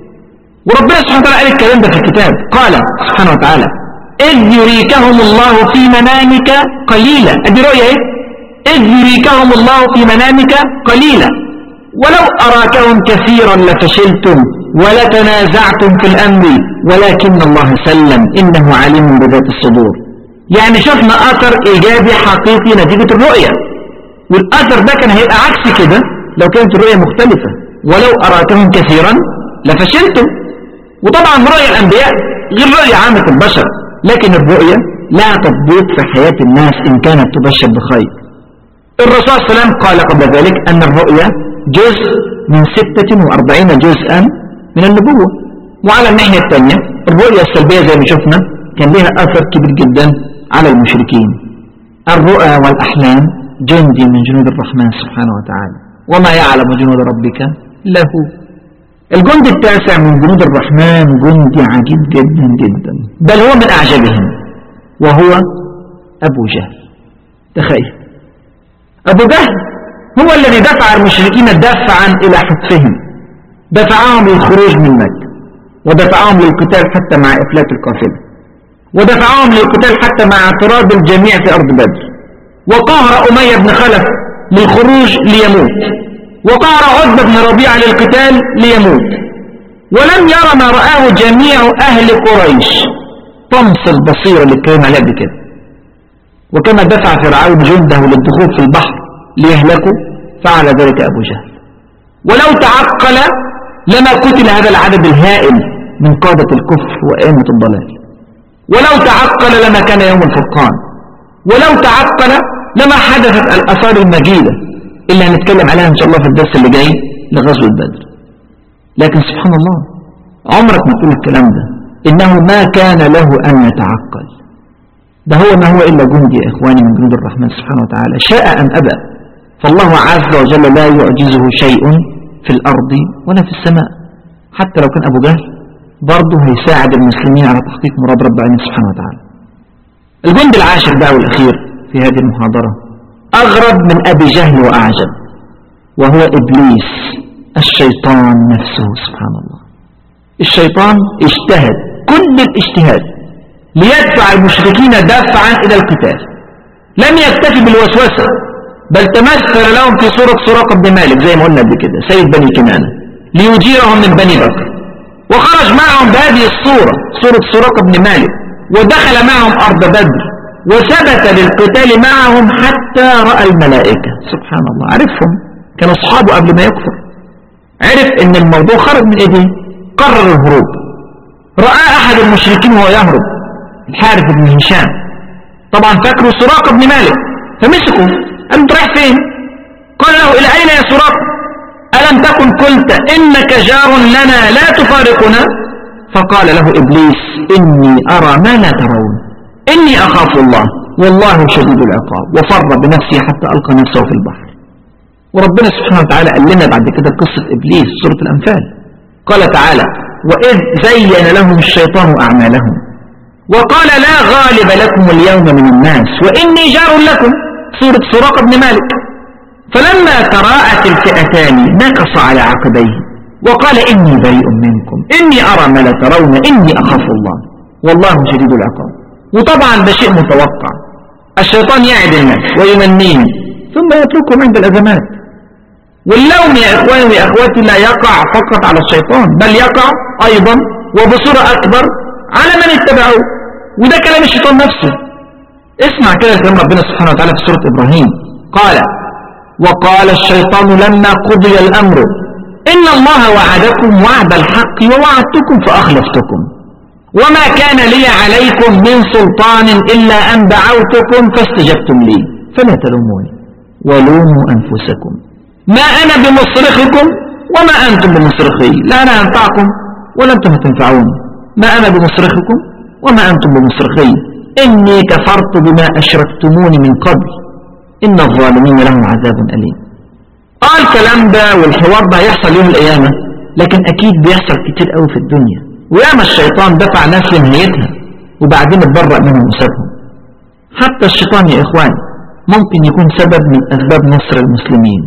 وربنا سبحانه وتعالى قال الكلام ده في الكتاب قال سبحانه وتعالى إذ يريكهم الله في منامك قليلا أدي رؤيا إيه إذ يريكهم الله في منامك قليلا ولو أراكهم كثيرا لفشلتم ولتنازعتم في الأمر ولكن الله سلم إنه عليم بذات الصدور يعني شفنا أثر إيجابي حقيقي نتيجة الرؤية والأثر ده كان هيبقى عكس كده لو كانت الرؤية مختلفة ولو أراكهم كثيرا لفشلتم وطبعا رؤية الأنبياء غير رؤية عامة البشر لكن الرؤية لا تضبط في حياة الناس إن كانت تبشر بخير الرسول صلى الله عليه وسلم قال قبل ذلك أن الرؤية جزء من 46 جزءا من النبوة وعلى الناحية الثانية الرؤية السلبية زي ما شفنا كان لها أثر كبير جدا على المشركين الرؤى والأحلام جندي من جنود الرحمن سبحانه وتعالى وما يعلم جنود ربك له الجند التاسع من جنود الرحمن جندي عجيب جدا جدا بل هو من أعجبهم وهو أبو جهل تخيل أبو جهل هو الذي دفع المشركين دفعا إلى حتفهم دفعهم للخروج من مكة ودفعهم للقتال حتى مع إفلات القافلة ودفعهم للقتال حتى مع اعتراض الجميع في أرض بدر وقهر أمية بن خلف للخروج ليموت وقهر عتبة بن ربيعة للقتال ليموت ولم يرى ما رآه جميع أهل قريش طمس البصيرة اللي اتكلم عليها بكده وكما دفع فرعون جنده للدخول في البحر ليهلكوا فعل ذلك أبو جهل ولو تعقل لما قتل هذا العدد الهائل من قادة الكفر وأئمة الضلال ولو تعقل لما كان يوم الفرقان ولو تعقل لما حدثت الأثار المجيدة اللي هنتكلم عليها إن شاء الله في الدرس اللي جاي لغزوة بدر لكن سبحان الله عمرك ما تقول الكلام ده إنه ما كان له أن يتعقل ده هو ما هو إلا جندي يا إخواني من جنود الرحمن سبحانه وتعالى شاء أم أبى فالله عز وجل لا يعجزه شيء في الأرض ولا في السماء حتى لو كان أبو جهل برضه هيساعد المسلمين على تحقيق مراد رب العالمين سبحانه وتعالى الجند العاشر بقى والأخير في هذه المحاضرة أغرب من أبي جهل وأعجب وهو إبليس الشيطان نفسه سبحان الله الشيطان اجتهد كل الاجتهاد ليدفع المشركين دفعا إلى القتال لم يكتفي بالوسوسة بل تمثل لهم في صورة سراقة بن مالك زي ما قلنا قبل كده سيد بني كنانة ليجيرهم من بني بكر وخرج معهم بهذه الصورة صورة سراقة بن مالك ودخل معهم أرض بدر وثبت للقتال معهم حتى رأى الملائكة سبحان الله عرفهم كانوا أصحابه قبل ما يكفر عرف ان الموضوع خرج من ايديه قرر الهروب رأى احد المشركين وهو يهرب الحارث بن هشام طبعا فاكره سراقة بن مالك فمسكه قال انت رايح فين قال له الى اين يا سراقة ألم تكن قلت إنك جار لنا لا تفارقنا فقال له إبليس إني أرى ما لا ترون إني أخاف الله والله شديد العقاب وفر بنفسه حتى ألقى نفسه في البحر وربنا سبحانه وتعالى قال لنا بعد كده قصة إبليس سورة الأنفال قال تعالى وإذ زين لهم الشيطان أعمالهم وقال لا غالب لكم اليوم من الناس وإني جار لكم سورة سراقة بن مالك فلما تراءت الفئتان نكص على عقبيه وقال إني بريء منكم إني أرى ما لا ترون إني أخاف الله والله شديد العقاب وطبعا ده شيء متوقع الشيطان يعد الناس ويمنيهم ثم يتركهم عند الأزمات واللوم يا إخواني ويا أخواتي لا يقع فقط على الشيطان بل يقع أيضا وبصورة أكبر على من اتبعوه وده كلام الشيطان نفسه اسمع كده كلام ربنا سبحانه وتعالى في سورة إبراهيم قال وقال الشيطان لما قضي الأمر إن الله وعدكم وعد الحق ووعدتكم فأخلفتكم وما كان لي عليكم من سلطان إلا أن دعوتكم فاستجبتم لي فلا تلوموني ولوموا أنفسكم ما أنا بمصرخكم وما أنتم بمصرخي لا أنا أنفعكم ولا أنتم تنفعوني ما أنا بمصرخكم وما أنتم بمصرخي إني كفرت بما أشركتموني من قبل إن الظالمين لهم عذاب أليم آه الكلام ده والحوار ده هيحصل يوم القيامة لكن أكيد بيحصل كتير قوي في الدنيا وياما الشيطان دفع ناس لنهايتها وبعدين اتبرأ منهم وسابهم حتى الشيطان يا إخوان ممكن يكون سبب من أسباب نصر المسلمين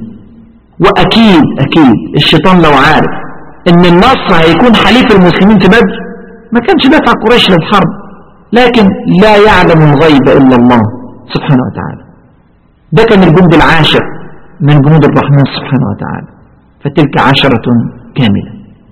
وأكيد أكيد الشيطان لو عارف إن النصر هيكون حليف المسلمين في بدر ما كانش دفع قريش للحرب لكن لا يعلم الغيب إلا الله سبحانه وتعالى ده كان الجند العاشر من جنود الرحمن سبحانه وتعالى فتلك عشرة كاملة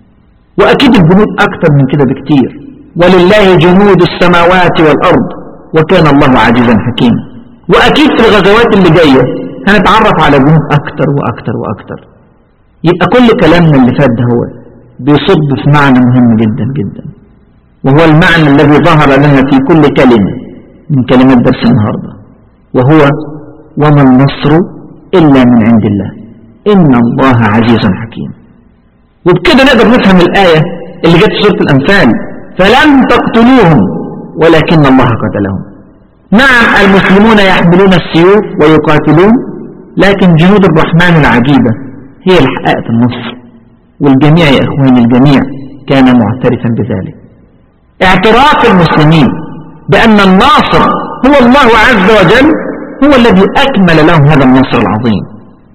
وأكيد الجنود أكثر من كده بكتير ولله جنود السماوات والأرض وكان الله عزيزا حكيما وأكيد في الغزوات اللي جاية هنتعرف على جنود أكتر وأكتر وأكتر يبقى كل كلامنا اللي فات ده هو بيصب في معنى مهم جدا جدا وهو المعنى الذي ظهر لنا في كل كلمة من كلمات درس النهاردة وهو وما النصر إلا من عند الله إن الله عزيز حكيم وبكده نقدر نفهم الآية اللي جت في سورة الأنفال فلم تقتلوهم ولكن الله قتلهم نعم المسلمون يحملون السيوف ويقاتلون لكن جنود الرحمن العجيبة هي اللي حققت النصر والجميع يا إخواني الجميع كان معترفا بذلك اعتراف المسلمين بأن الناصر هو الله عز وجل هو الذي أكمل لهم هذا النصر العظيم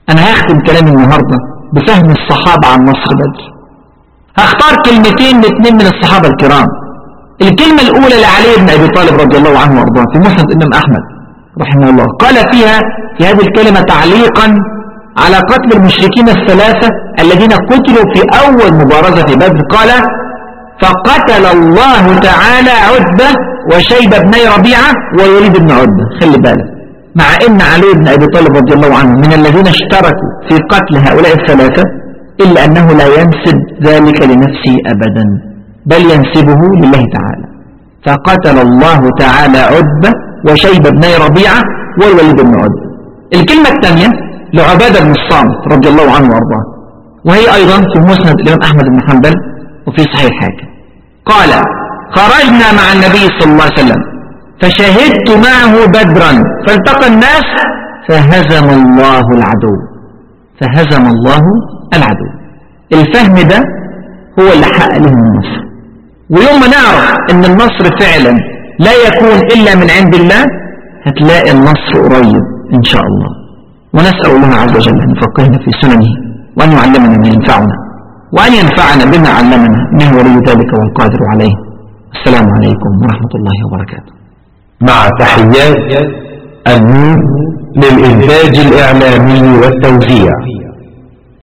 انا هختم كلامي النهاردة بفهم الصحابة عن نصر بدر هختار كلمتين لاثنين من الصحابة الكرام الكلمة الاولى لعلي بن ابي طالب رضي الله عنه وارضاه في مسند الامام احمد رحمه الله قال فيها في هذه الكلمة تعليقا على قتل المشركين الثلاثة الذين قتلوا في اول مبارزة في بدر قال فقتل الله تعالى عتبة وشيب بن ربيعة والوليد بن عتبة خلي بالك مع ان علي بن ابي طالب رضي الله عنه من الذين اشتركوا في قتل هؤلاء الثلاثة الا انه لا ينسب ذلك لنفسه ابدا بل ينسبه لله تعالى فقتل الله تعالى عتبة وشيب بن ربيعة والوليد بن عتبة الكلمة الثانية لعبادة بن الصامت رضي الله عنه وارضاه وهي ايضا في مسند الامام احمد بن حنبل وفي صحيح حاكم قال خرجنا مع النبي صلى الله عليه وسلم فشهدت معه بدرا فالتقى الناس فهزم الله العدو فهزم الله العدو الفهم ده هو اللي حقق لهم النصر ويوم ما نعرف ان النصر فعلا لا يكون الا من عند الله هتلاقي النصر قريب ان شاء الله ونسأل الله عز وجل ان يفقهنا في سننه وان يعلمنا ما ينفعنا وأن ينفعنا بما علمنا إنه ولي ذلك والقادر عليه السلام عليكم ورحمة الله وبركاته مع تحيات النور للإنتاج الإعلامي والتوزيع